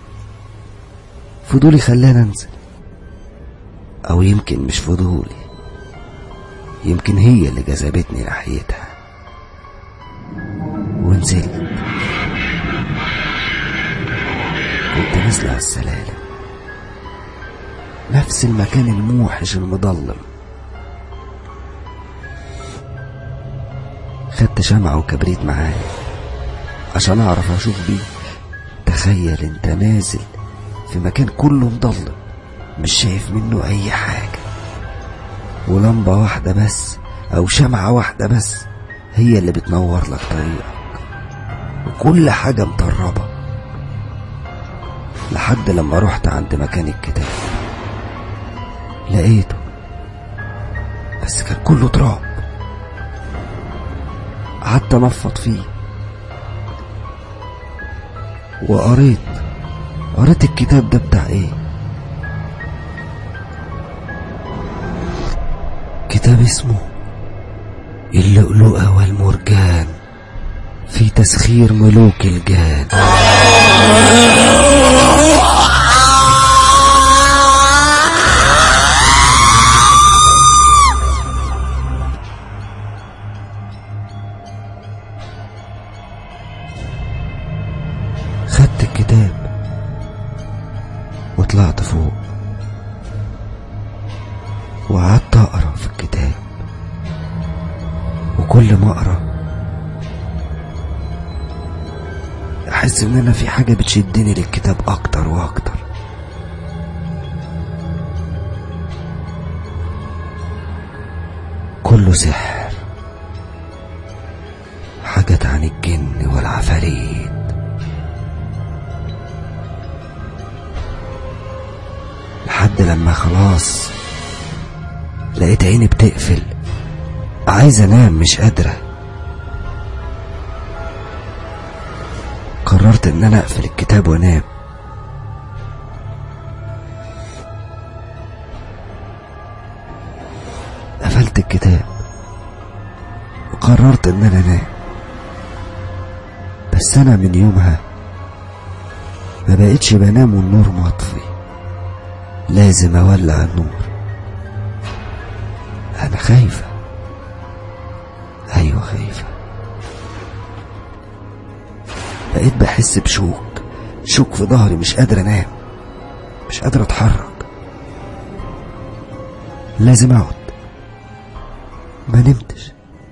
فضولي خلاني انزل او يمكن مش فضولي يمكن هي اللي جذبتني ناحيتها ونزلت كنت نازلة على السلالم نفس المكان الموحش المضلم خدت شمعة وكبريت معايا عشان اعرف اشوف بيه تخيل انت نازل في مكان كله مضلم مش شايف منه اي حاجة ولمبة واحدة بس او شمعة واحدة بس هي اللي بتنور لك طريقك وكل حاجة مطربة لحد لما رحت عند مكان الكتاب لقيته بس كان كله تراب قعدت انفض فيه وقريت قريت الكتاب ده بتاع ايه كتاب اسمه اللؤلؤة والمرجان في تسخير ملوك الجان خدت الكتاب وطلعت فوق وقعدت اقرا في الكتاب وكل ما اقرا احس ان انا في حاجه بتشدني للكتاب اكتر واكتر كله سحر حاجات عن الجن والعفاريت لحد لما خلاص لقيت عيني بتقفل عايز انام مش قادره قررت ان انا اقفل الكتاب وانام قفلت الكتاب وقررت ان انا انام بس انا من يومها ما بقتش بنام والنور مطفي لازم اولع النور انا خايفه ايوه خايفه بقيت بحس بشوك شوك في ظهري مش قادر انام مش قادر اتحرك لازم اقعد ما نمتش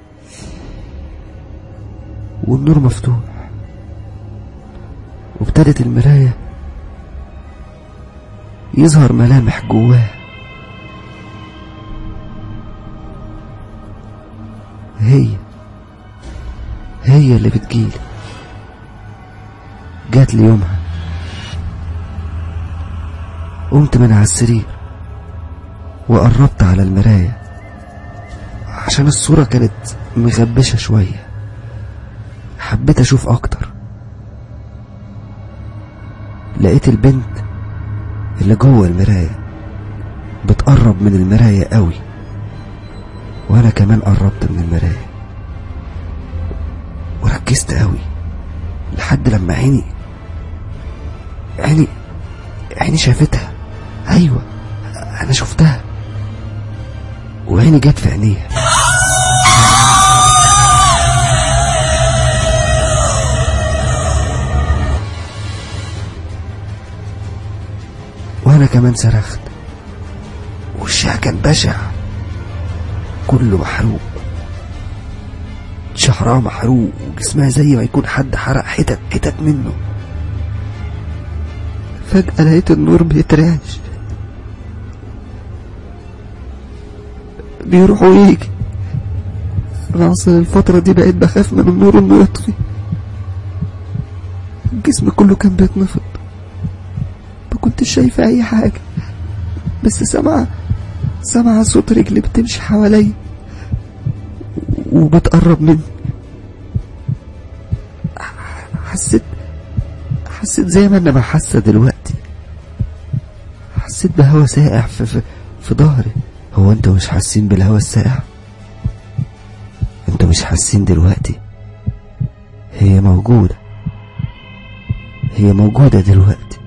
والنور مفتوح وابتدت المراية يظهر ملامح جواه هي هي اللي بتجيلي جات لي يومها قمت من على السرير وقربت على المراية عشان الصورة كانت مغبشة شوية حبيت أشوف أكتر لقيت البنت اللي جوه المراية بتقرب من المراية قوي وأنا كمان قربت من المراية وركزت قوي لحد لما عيني عيني عيني شافتها أيوة أنا شفتها وعيني جت في عينيها وانا كمان صرخت وشها كان بشع كله محروق شعرها محروق وجسمها زي ما يكون حد حرق حتت حتت منه فجأة لقيت النور بيترعش بيروح ويجي أنا أصلا الفترة دي بقيت بخاف من النور إنه يطفي الجسم كله كان بيتنفض ما كنتش شايفة أي حاجة بس سامعة سامعة صوت رجل بتمشي حواليا وبتقرب مني حسيت حسيت زي ما أنا بحاسة دلوقتي حسيت بهوا ساقع في في, في ظهري هو انتوا مش حاسين بالهوا الساقع انتوا مش حاسين دلوقتي هي موجودة هي موجودة دلوقتي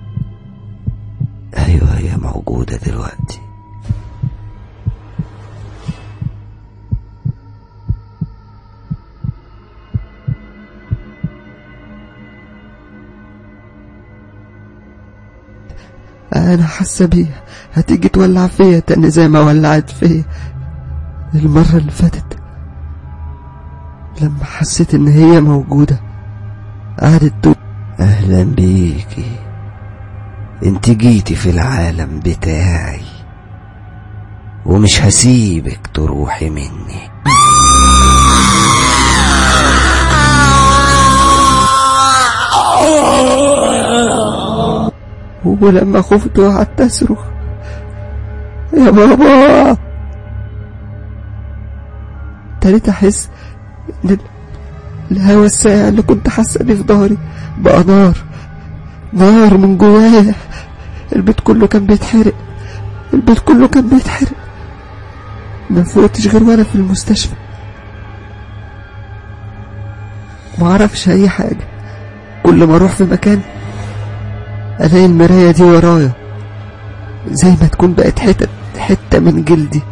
ايوه هي موجودة دلوقتي انا حاسه بيها هتيجي تولع فيا تاني زي ما ولعت فيا المره اللي فاتت لما حسيت ان هي موجوده قعدت تقول اهلا بيكي انت جيتي في العالم بتاعي ومش هسيبك تروحي مني ولما خفت وقعدت اصرخ يا بابا ابتديت احس ان ال- الهوا الساقع اللي كنت حاسه بيه في ظهري بقى نار نار من جوايا البيت كله كان بيتحرق البيت كله كان بيتحرق ما فوقتش غير وانا في المستشفى ما اعرفش اي حاجه كل ما اروح في مكان الاقي المرايه دي ورايا زي ما تكون بقت حتت حته من جلدي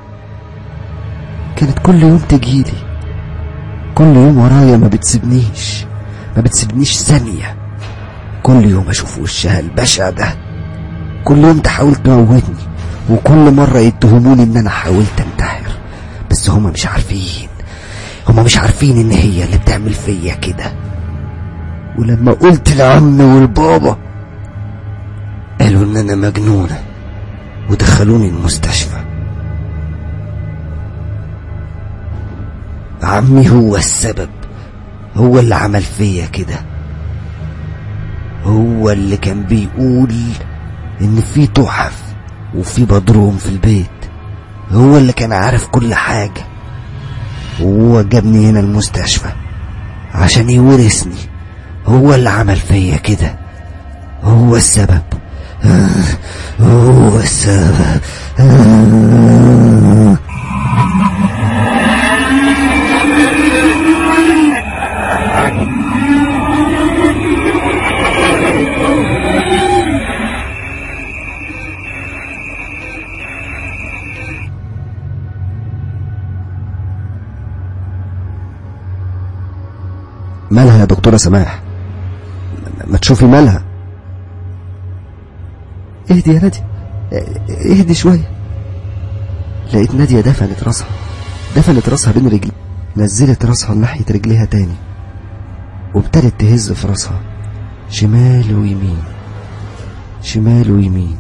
كانت كل يوم تجيلي كل يوم ورايا ما بتسيبنيش ما بتسيبنيش ثانيه كل يوم اشوف وشها البشع ده كل يوم تحاول تموتني وكل مرة يتهموني ان انا حاولت انتحر بس هما مش عارفين هما مش عارفين ان هي اللي بتعمل فيا كده ولما قلت لعمي والبابا قالوا ان انا مجنونة ودخلوني المستشفى عمي هو السبب هو اللي عمل فيا كده هو اللي كان بيقول ان في تحف وفي بدروم في البيت هو اللي كان عارف كل حاجة وهو جابني هنا المستشفى عشان يورثني هو اللي عمل فيا كده هو السبب هو السبب مالها يا دكتورة سماح ما تشوفي مالها اهدي يا نادي اهدي شوية لقيت نادية دفنت راسها دفنت راسها بين رجلي نزلت راسها ناحية رجليها تاني وابتدت تهز في راسها شمال ويمين شمال ويمين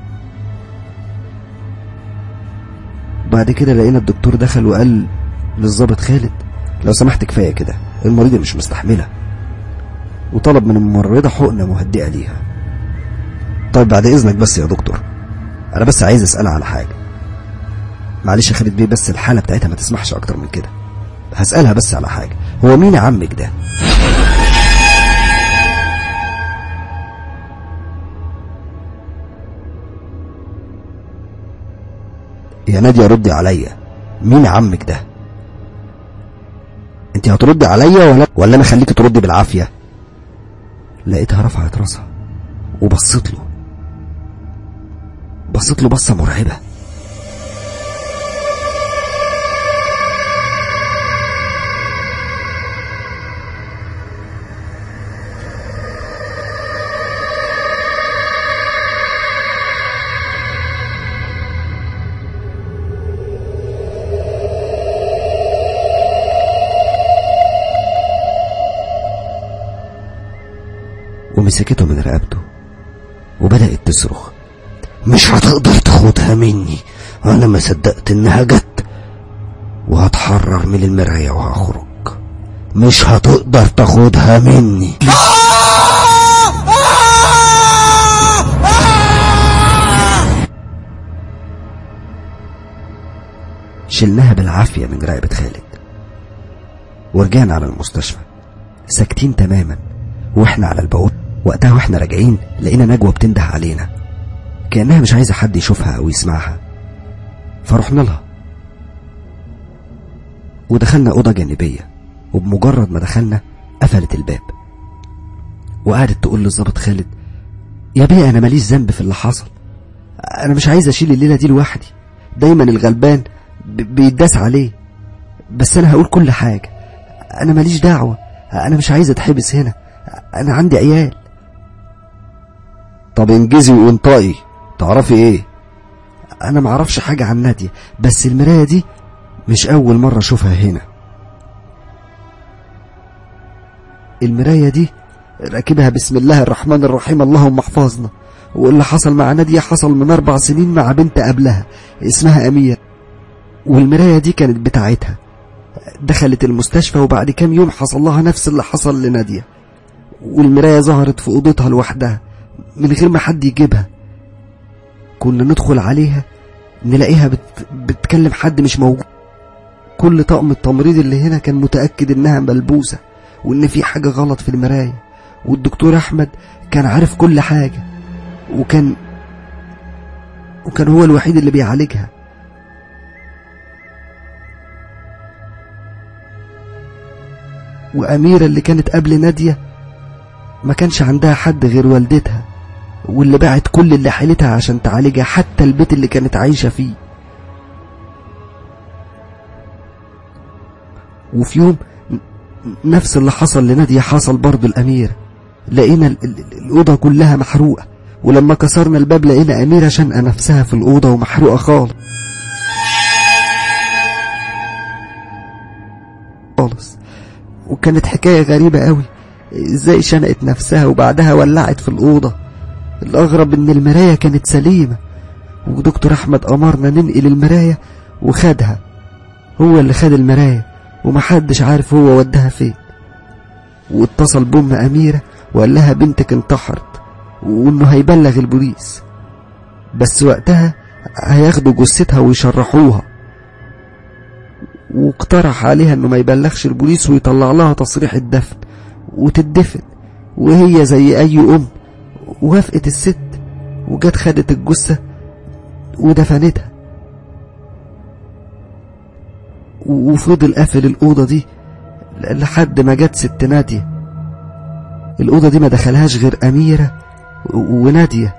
بعد كده لقينا الدكتور دخل وقال للظابط خالد لو سمحت كفايه كده المريضه مش مستحمله وطلب من الممرضه حقنه مهدئه ليها طيب بعد اذنك بس يا دكتور انا بس عايز اسالها على حاجه معلش يا خالد بيه بس الحاله بتاعتها ما تسمحش اكتر من كده هسالها بس على حاجه هو مين عمك ده يا نادية ردي عليا مين عمك ده انت هتردي عليا ولا ولا انا خليك تردي بالعافيه لقيتها رفعت راسها وبصت له بصت له بصه مرعبه ومسكته من رقبته وبدأت تصرخ مش هتقدر تاخدها مني انا ما صدقت انها جت وهتحرر من المراية وهخرج مش هتقدر تاخدها مني شلناها بالعافية من رقبة خالد ورجعنا على المستشفى ساكتين تماما واحنا على البوابة وقتها واحنا راجعين لقينا نجوى بتنده علينا كأنها مش عايزة حد يشوفها أو يسمعها فرحنا لها ودخلنا أوضة جانبية وبمجرد ما دخلنا قفلت الباب وقعدت تقول للظابط خالد يا بيه أنا ماليش ذنب في اللي حصل أنا مش عايز أشيل الليلة دي لوحدي دايما الغلبان ب- بيتداس عليه بس أنا هقول كل حاجة أنا ماليش دعوة أنا مش عايز أتحبس هنا أنا عندي عيال طب انجزي وانطقي تعرفي ايه انا معرفش حاجة عن نادية بس المراية دي مش اول مرة اشوفها هنا المراية دي راكبها بسم الله الرحمن الرحيم اللهم احفظنا واللي حصل مع نادية حصل من اربع سنين مع بنت قبلها اسمها امير والمراية دي كانت بتاعتها دخلت المستشفى وبعد كام يوم حصل لها نفس اللي حصل لنادية والمراية ظهرت في اوضتها لوحدها من غير ما حد يجيبها كنا ندخل عليها نلاقيها بت... بتكلم حد مش موجود كل طقم التمريض اللي هنا كان متأكد انها ملبوسة وان في حاجة غلط في المراية والدكتور احمد كان عارف كل حاجة وكان وكان هو الوحيد اللي بيعالجها وأميرة اللي كانت قبل نادية ما كانش عندها حد غير والدتها واللي باعت كل اللي حيلتها عشان تعالجها حتى البيت اللي كانت عايشة فيه وفي يوم ن- نفس اللي حصل لنادية حصل برضه الأميرة لقينا ال- ال- الأوضة كلها محروقة ولما كسرنا الباب لقينا أميرة شنقة نفسها في الأوضة ومحروقة خالص خالص وكانت حكاية غريبة قوي ازاي شنقت نفسها وبعدها ولعت في الأوضة الأغرب إن المراية كانت سليمة ودكتور أحمد أمرنا ننقل المراية وخدها هو اللي خد المراية ومحدش عارف هو وداها فين واتصل بأم أميرة وقال لها بنتك انتحرت وإنه هيبلغ البوليس بس وقتها هياخدوا جثتها ويشرحوها واقترح عليها انه ما يبلغش البوليس ويطلع لها تصريح الدفن وتدفن وهي زي اي ام وافقت الست وجت خدت الجثة ودفنتها و- وفضل قافل الأوضة دي ل- لحد ما جت ست نادية الأوضة دي ما دخلهاش غير أميرة و- ونادية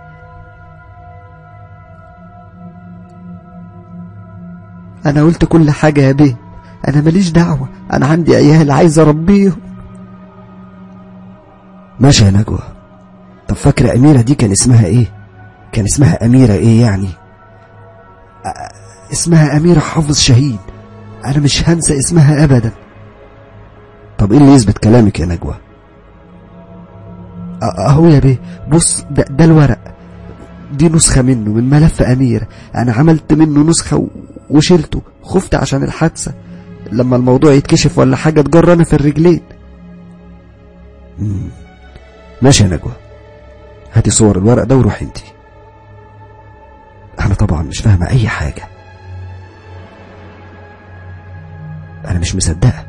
أنا قلت كل حاجة يا بيه أنا ماليش دعوة أنا عندي عيال عايز أربيهم ماشي يا نجوى طب فاكرة أميرة دي كان اسمها إيه؟ كان اسمها أميرة إيه يعني؟ أ- اسمها أميرة حافظ شهيد أنا مش هنسى اسمها أبدا طب ايه اللي يثبت كلامك يا نجوى أ- أهو يا بيه بص ده, ده الورق دي نسخة منه من ملف أميرة أنا عملت منه نسخة و- وشلته خفت عشان الحادثة لما الموضوع يتكشف ولا حاجة تجرني في الرجلين مم. ماشي يا نجوى هاتي صور الورق ده وروحي انتي انا طبعا مش فاهمه اي حاجه انا مش مصدقه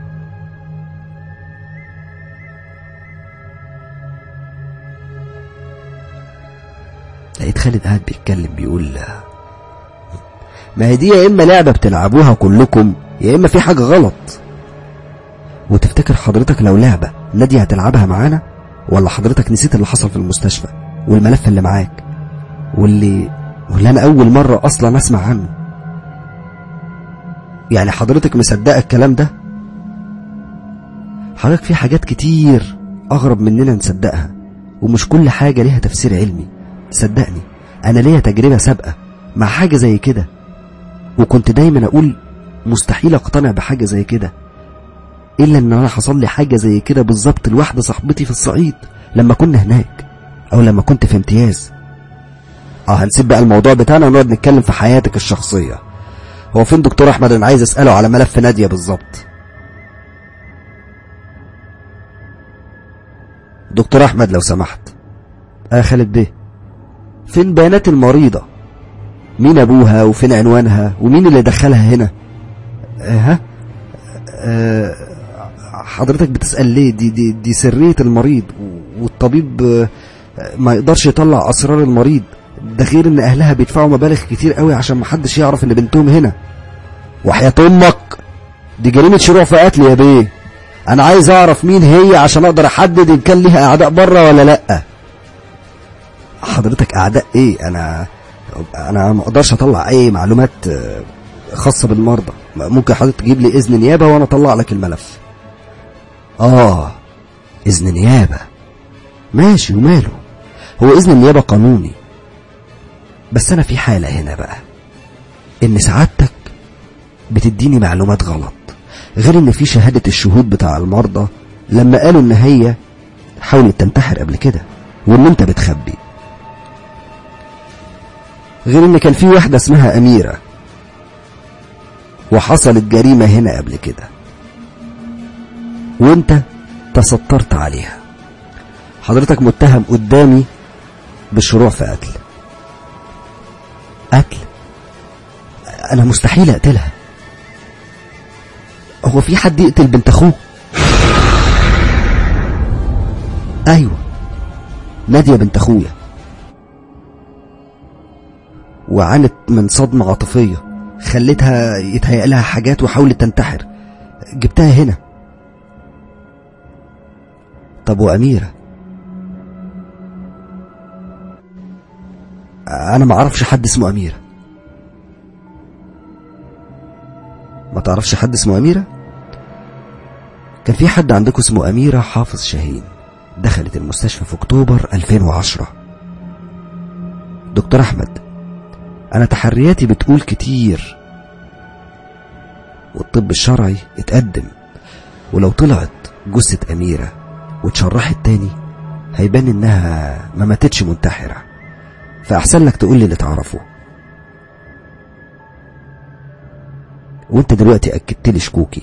لقيت خالد قاعد بيتكلم بيقول ما هي دي يا اما لعبه بتلعبوها كلكم يا اما في حاجه غلط وتفتكر حضرتك لو لعبه نادية هتلعبها معانا ولا حضرتك نسيت اللي حصل في المستشفى والملف اللي معاك واللي واللي انا اول مره اصلا اسمع عنه يعني حضرتك مصدقه الكلام ده حضرتك في حاجات كتير اغرب مننا نصدقها ومش كل حاجه ليها تفسير علمي صدقني انا ليا تجربه سابقه مع حاجه زي كده وكنت دايما اقول مستحيل اقتنع بحاجه زي كده الا ان انا حصل لي حاجه زي كده بالظبط لواحده صاحبتي في الصعيد لما كنا هناك او لما كنت في امتياز اه هنسيب بقى الموضوع بتاعنا ونقعد نتكلم في حياتك الشخصيه هو فين دكتور احمد انا عايز اساله على ملف ناديه بالظبط دكتور احمد لو سمحت اه خالد بيه فين بيانات المريضه مين ابوها وفين عنوانها ومين اللي دخلها هنا آه ها آه حضرتك بتسأل ليه دي دي دي سرية المريض والطبيب آه، ما يقدرش يطلع أسرار المريض ده غير إن أهلها بيدفعوا مبالغ كتير قوي عشان محدش يعرف إن بنتهم هنا وحياة أمك دي جريمة شروع في قتل يا بيه أنا عايز أعرف مين هي عشان أقدر أحدد إن كان ليها أعداء بره ولا لأ حضرتك أعداء إيه أنا أنا ما أقدرش أطلع أي معلومات آه، خاصة بالمرضى ممكن حضرتك تجيب لي إذن نيابة وأنا أطلع لك الملف آه إذن نيابة ماشي وماله هو إذن النيابة قانوني بس أنا في حالة هنا بقى إن سعادتك بتديني معلومات غلط غير إن في شهادة الشهود بتاع المرضى لما قالوا إن هي حاولت تنتحر قبل كده وإن أنت بتخبي غير إن كان في واحدة اسمها أميرة وحصلت جريمة هنا قبل كده وانت تسترت عليها حضرتك متهم قدامي بالشروع في قتل قتل انا مستحيل اقتلها هو في حد يقتل بنت اخوه ايوه نادية بنت اخويا وعانت من صدمة عاطفية خلتها يتهيأ لها حاجات وحاولت تنتحر جبتها هنا طب وأميرة أنا ما أعرفش حد اسمه أميرة ما تعرفش حد اسمه أميرة كان في حد عندكم اسمه أميرة حافظ شاهين دخلت المستشفى في أكتوبر 2010 دكتور أحمد أنا تحرياتي بتقول كتير والطب الشرعي اتقدم ولو طلعت جثة أميرة واتشرحت تاني هيبان إنها ما ماتتش منتحرة فأحسن لك تقول لي اللي تعرفه وانت دلوقتي أكدت لي شكوكي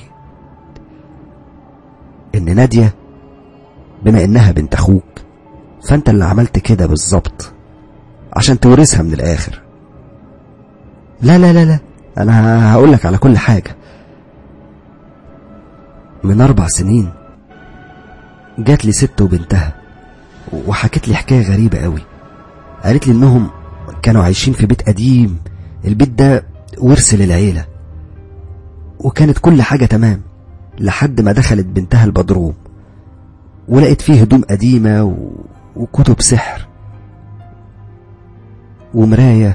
إن نادية بما إنها بنت أخوك فأنت اللي عملت كده بالظبط عشان تورثها من الآخر لا لا لا لا أنا هقول لك على كل حاجة من أربع سنين جات لي ست وبنتها وحكت لي حكاية غريبة قوي قالت لي إنهم كانوا عايشين في بيت قديم البيت ده ورث للعيلة وكانت كل حاجة تمام لحد ما دخلت بنتها البدروم ولقيت فيه هدوم قديمة و... وكتب سحر ومراية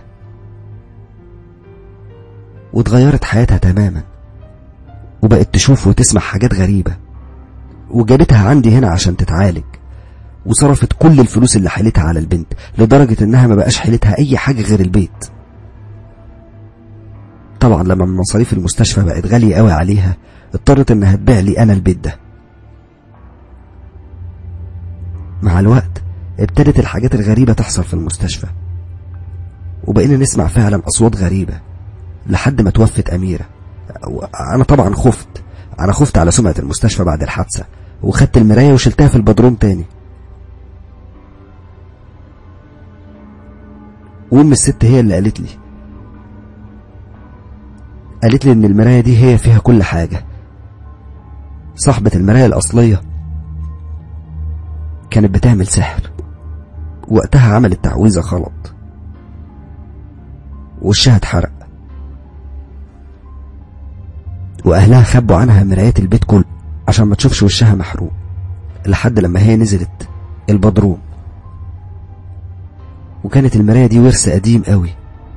واتغيرت حياتها تماما وبقت تشوف وتسمع حاجات غريبة وجابتها عندي هنا عشان تتعالج وصرفت كل الفلوس اللي حيلتها على البنت لدرجة انها ما بقاش حيلتها اي حاجة غير البيت طبعا لما مصاريف المستشفى بقت غالية قوي عليها اضطرت انها تبيع لي انا البيت ده مع الوقت ابتدت الحاجات الغريبة تحصل في المستشفى وبقينا نسمع فعلا أصوات غريبة لحد ما توفت أميرة أنا طبعا خفت أنا خفت على سمعة المستشفى بعد الحادثة وخدت المراية وشلتها في البدروم تاني وأم الست هي اللي قالت لي قالت لي إن المراية دي هي فيها كل حاجة صاحبة المراية الأصلية كانت بتعمل سحر وقتها عملت تعويذة غلط وشها اتحرق وأهلها خبوا عنها مرايات البيت كله عشان ما تشوفش وشها محروق لحد لما هي نزلت البدروم وكانت المراية دي ورث قديم قوي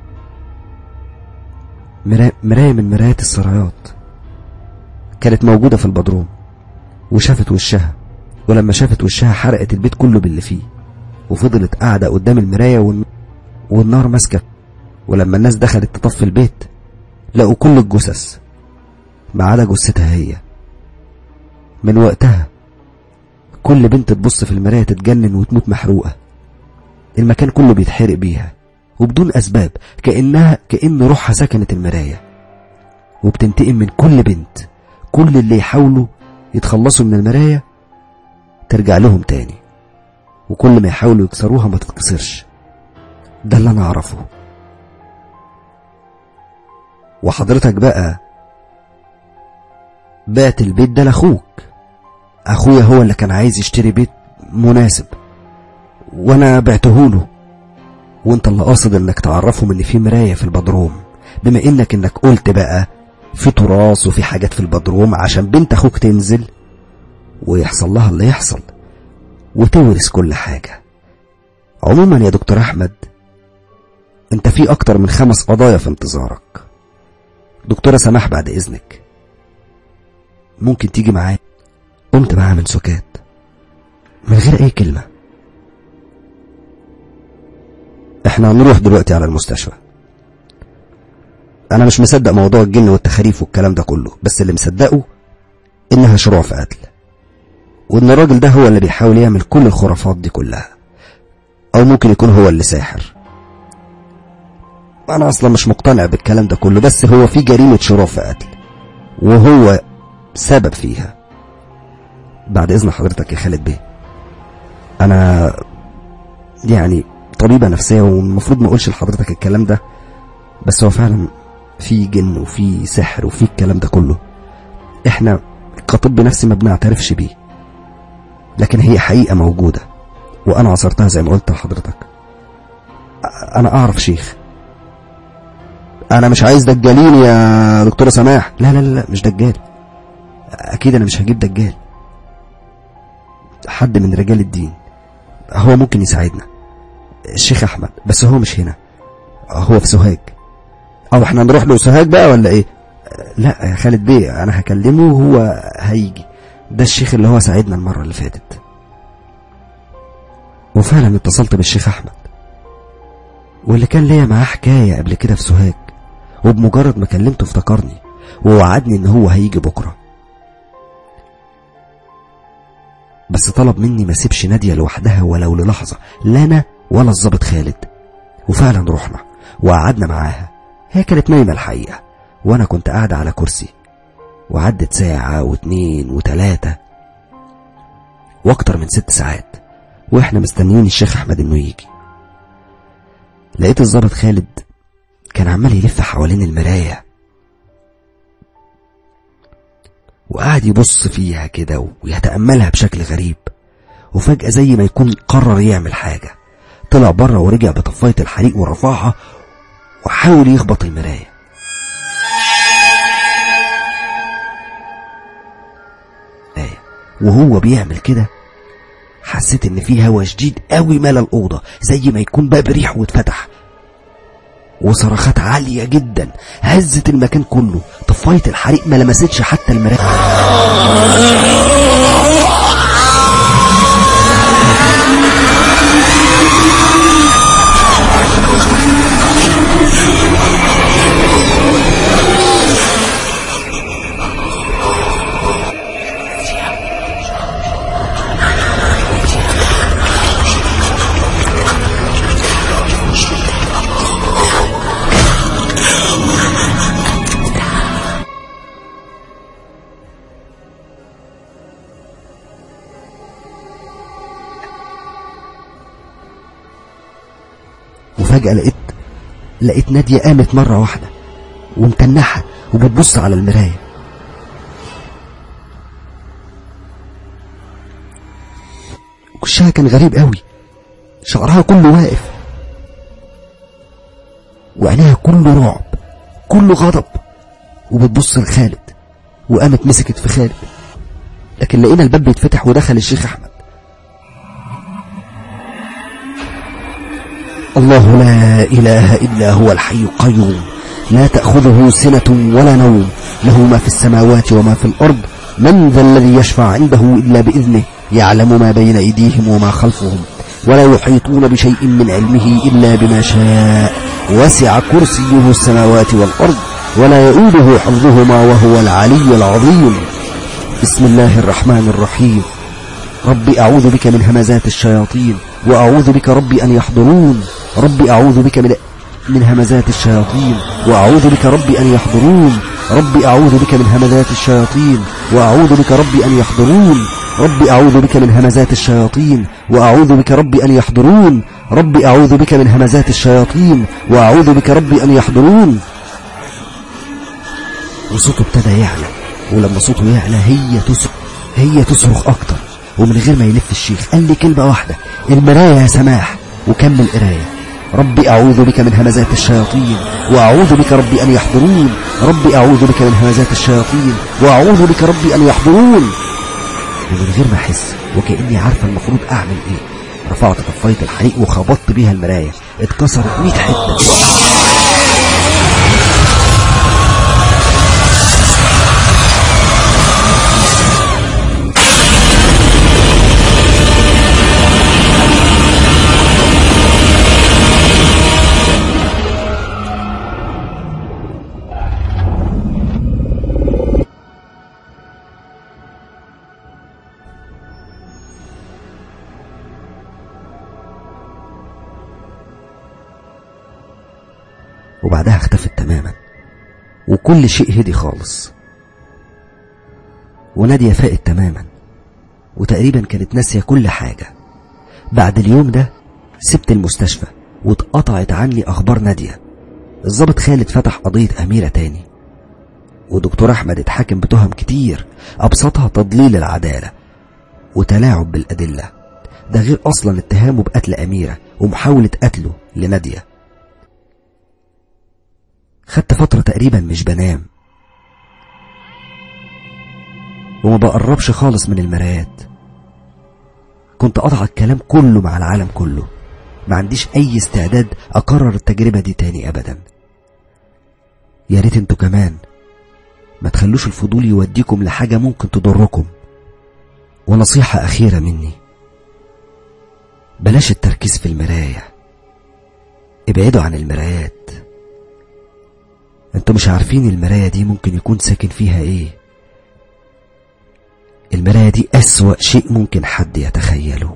مرا- مراية من مرايات السرايات كانت موجودة في البدروم وشافت وشها ولما شافت وشها حرقت البيت كله باللي فيه وفضلت قاعدة قدام المراية والن... والنار ماسكة ولما الناس دخلت تطفي البيت لقوا كل الجثث ما عدا جثتها هي من وقتها كل بنت تبص في المراية تتجنن وتموت محروقة المكان كله بيتحرق بيها وبدون أسباب كأنها كأن روحها سكنت المراية وبتنتقم من كل بنت كل اللي يحاولوا يتخلصوا من المراية ترجع لهم تاني وكل ما يحاولوا يكسروها ما تتكسرش ده اللي انا اعرفه وحضرتك بقى بعت البيت ده لاخوك اخويا هو اللي كان عايز يشتري بيت مناسب وانا بعته له وانت اللي قاصد انك تعرفهم ان في مرايه في البدروم بما انك انك قلت بقى في تراث وفي حاجات في البدروم عشان بنت اخوك تنزل ويحصل لها اللي يحصل وتورث كل حاجة عموما يا دكتور أحمد أنت في أكتر من خمس قضايا في انتظارك دكتورة سماح بعد إذنك ممكن تيجي معايا قمت معاها من سكات من غير أي كلمة احنا هنروح دلوقتي على المستشفى انا مش مصدق موضوع الجن والتخاريف والكلام ده كله بس اللي مصدقه انها شروع في قتل وان الراجل ده هو اللي بيحاول يعمل كل الخرافات دي كلها او ممكن يكون هو اللي ساحر انا اصلا مش مقتنع بالكلام ده كله بس هو في جريمة شروع في قتل وهو سبب فيها بعد اذن حضرتك يا خالد بيه انا يعني طبيبة نفسية والمفروض ما اقولش لحضرتك الكلام ده بس هو فعلا في جن وفي سحر وفي الكلام ده كله احنا كطب نفسي ما بنعترفش بيه لكن هي حقيقة موجودة وأنا عصرتها زي ما قلت لحضرتك أ- أنا أعرف شيخ أنا مش عايز دجالين يا دكتورة سماح لا لا لا لا، مش دجال أكيد أنا مش هجيب دجال حد من رجال الدين هو ممكن يساعدنا الشيخ أحمد بس هو مش هنا هو في سوهاج أو احنا نروح له سوهاج بقى ولا إيه لا يا خالد بيه أنا هكلمه وهو هيجي ده الشيخ اللي هو ساعدنا المرة اللي فاتت وفعلا اتصلت بالشيخ أحمد واللي كان ليا معاه حكاية قبل كده في سوهاج وبمجرد ما كلمته افتكرني ووعدني ان هو هيجي بكرة بس طلب مني ما سيبش نادية لوحدها ولو للحظة لا انا ولا الظابط خالد وفعلا رحنا وقعدنا معاها هي كانت نايمة الحقيقة وانا كنت قاعدة على كرسي وعدت ساعة واتنين وتلاتة واكتر من ست ساعات واحنا مستنيين الشيخ احمد انه يجي لقيت الظابط خالد كان عمال يلف حوالين المراية وقعد يبص فيها كده ويتأملها بشكل غريب وفجأة زي ما يكون قرر يعمل حاجة طلع بره ورجع بطفاية الحريق ورفعها وحاول يخبط المراية آية وهو بيعمل كده حسيت ان في هوا شديد قوي ملا الأوضة زي ما يكون باب ريح واتفتح وصرخات عالية جدا هزت المكان كله طفاية الحريق ما لمستش حتى المراية وفجأة لقيت لقيت نادية قامت مرة واحدة ومتنحة وبتبص على المراية وشها كان غريب قوي شعرها كله واقف وعينيها كله رعب كله غضب وبتبص لخالد وقامت مسكت في خالد لكن لقينا الباب بيتفتح ودخل الشيخ احمد الله لا اله الا هو الحي القيوم لا تاخذه سنه ولا نوم له ما في السماوات وما في الارض من ذا الذي يشفع عنده الا باذنه يعلم ما بين ايديهم وما خلفهم ولا يحيطون بشيء من علمه الا بما شاء وسع كرسيه السماوات والارض ولا يؤوده حفظهما وهو العلي العظيم بسم الله الرحمن الرحيم ربي أعوذ بك من همزات الشياطين وأعوذ بك ربي أن يحضرون ربي أعوذ بك من من همزات الشياطين وأعوذ بك ربي أن يحضرون ربي أعوذ بك من همزات الشياطين وأعوذ بك ربي أن يحضرون ربي أعوذ بك من همزات الشياطين وأعوذ بك ربي أن يحضرون ربي أعوذ بك من همزات الشياطين وأعوذ بك ربي أن يحضرون وصوته ابتدى يعلى ولما صوته يعلى هي تصرخ هي تصرخ اكتر ومن غير ما يلف الشيخ قال لي كلمه واحده المرايه يا سماح وكمل قرايه ربي اعوذ بك من همزات الشياطين واعوذ بك ربي ان يحضرون ربي اعوذ بك من همزات الشياطين واعوذ بك ربي ان يحضرون ومن غير ما احس وكاني عارفه المفروض اعمل ايه رفعت طفايه الحريق وخبطت بيها المرايه اتكسرت 100 حته وبعدها اختفت تماما وكل شيء هدي خالص ونادية فاقت تماما وتقريبا كانت ناسية كل حاجة بعد اليوم ده سبت المستشفى واتقطعت عني أخبار نادية الضابط خالد فتح قضية أميرة تاني ودكتور أحمد اتحاكم بتهم كتير أبسطها تضليل العدالة وتلاعب بالأدلة ده غير أصلا اتهامه بقتل أميرة ومحاولة قتله لنادية خدت فترة تقريبا مش بنام وما بقربش خالص من المرايات كنت قطع الكلام كله مع العالم كله ما عنديش اي استعداد اكرر التجربة دي تاني ابدا يا ريت انتوا كمان ما تخلوش الفضول يوديكم لحاجة ممكن تضركم ونصيحة أخيرة مني بلاش التركيز في المراية ابعدوا عن المرايات انتوا مش عارفين المراية دي ممكن يكون ساكن فيها ايه المراية دي أسوأ شيء ممكن حد يتخيله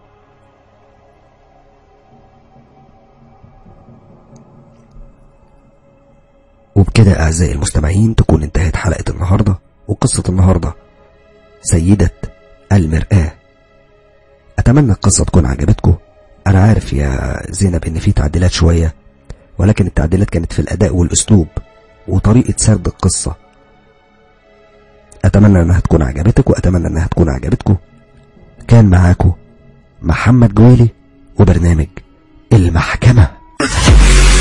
وبكده أعزائي المستمعين تكون انتهت حلقة النهاردة وقصة النهاردة سيدة المرآة أتمنى القصة تكون عجبتكم أنا عارف يا زينب إن في تعديلات شوية ولكن التعديلات كانت في الأداء والأسلوب وطريقة سرد القصة أتمنى إنها تكون عجبتك وأتمنى إنها تكون عجبتكم كان معاكم محمد جويلي وبرنامج المحكمة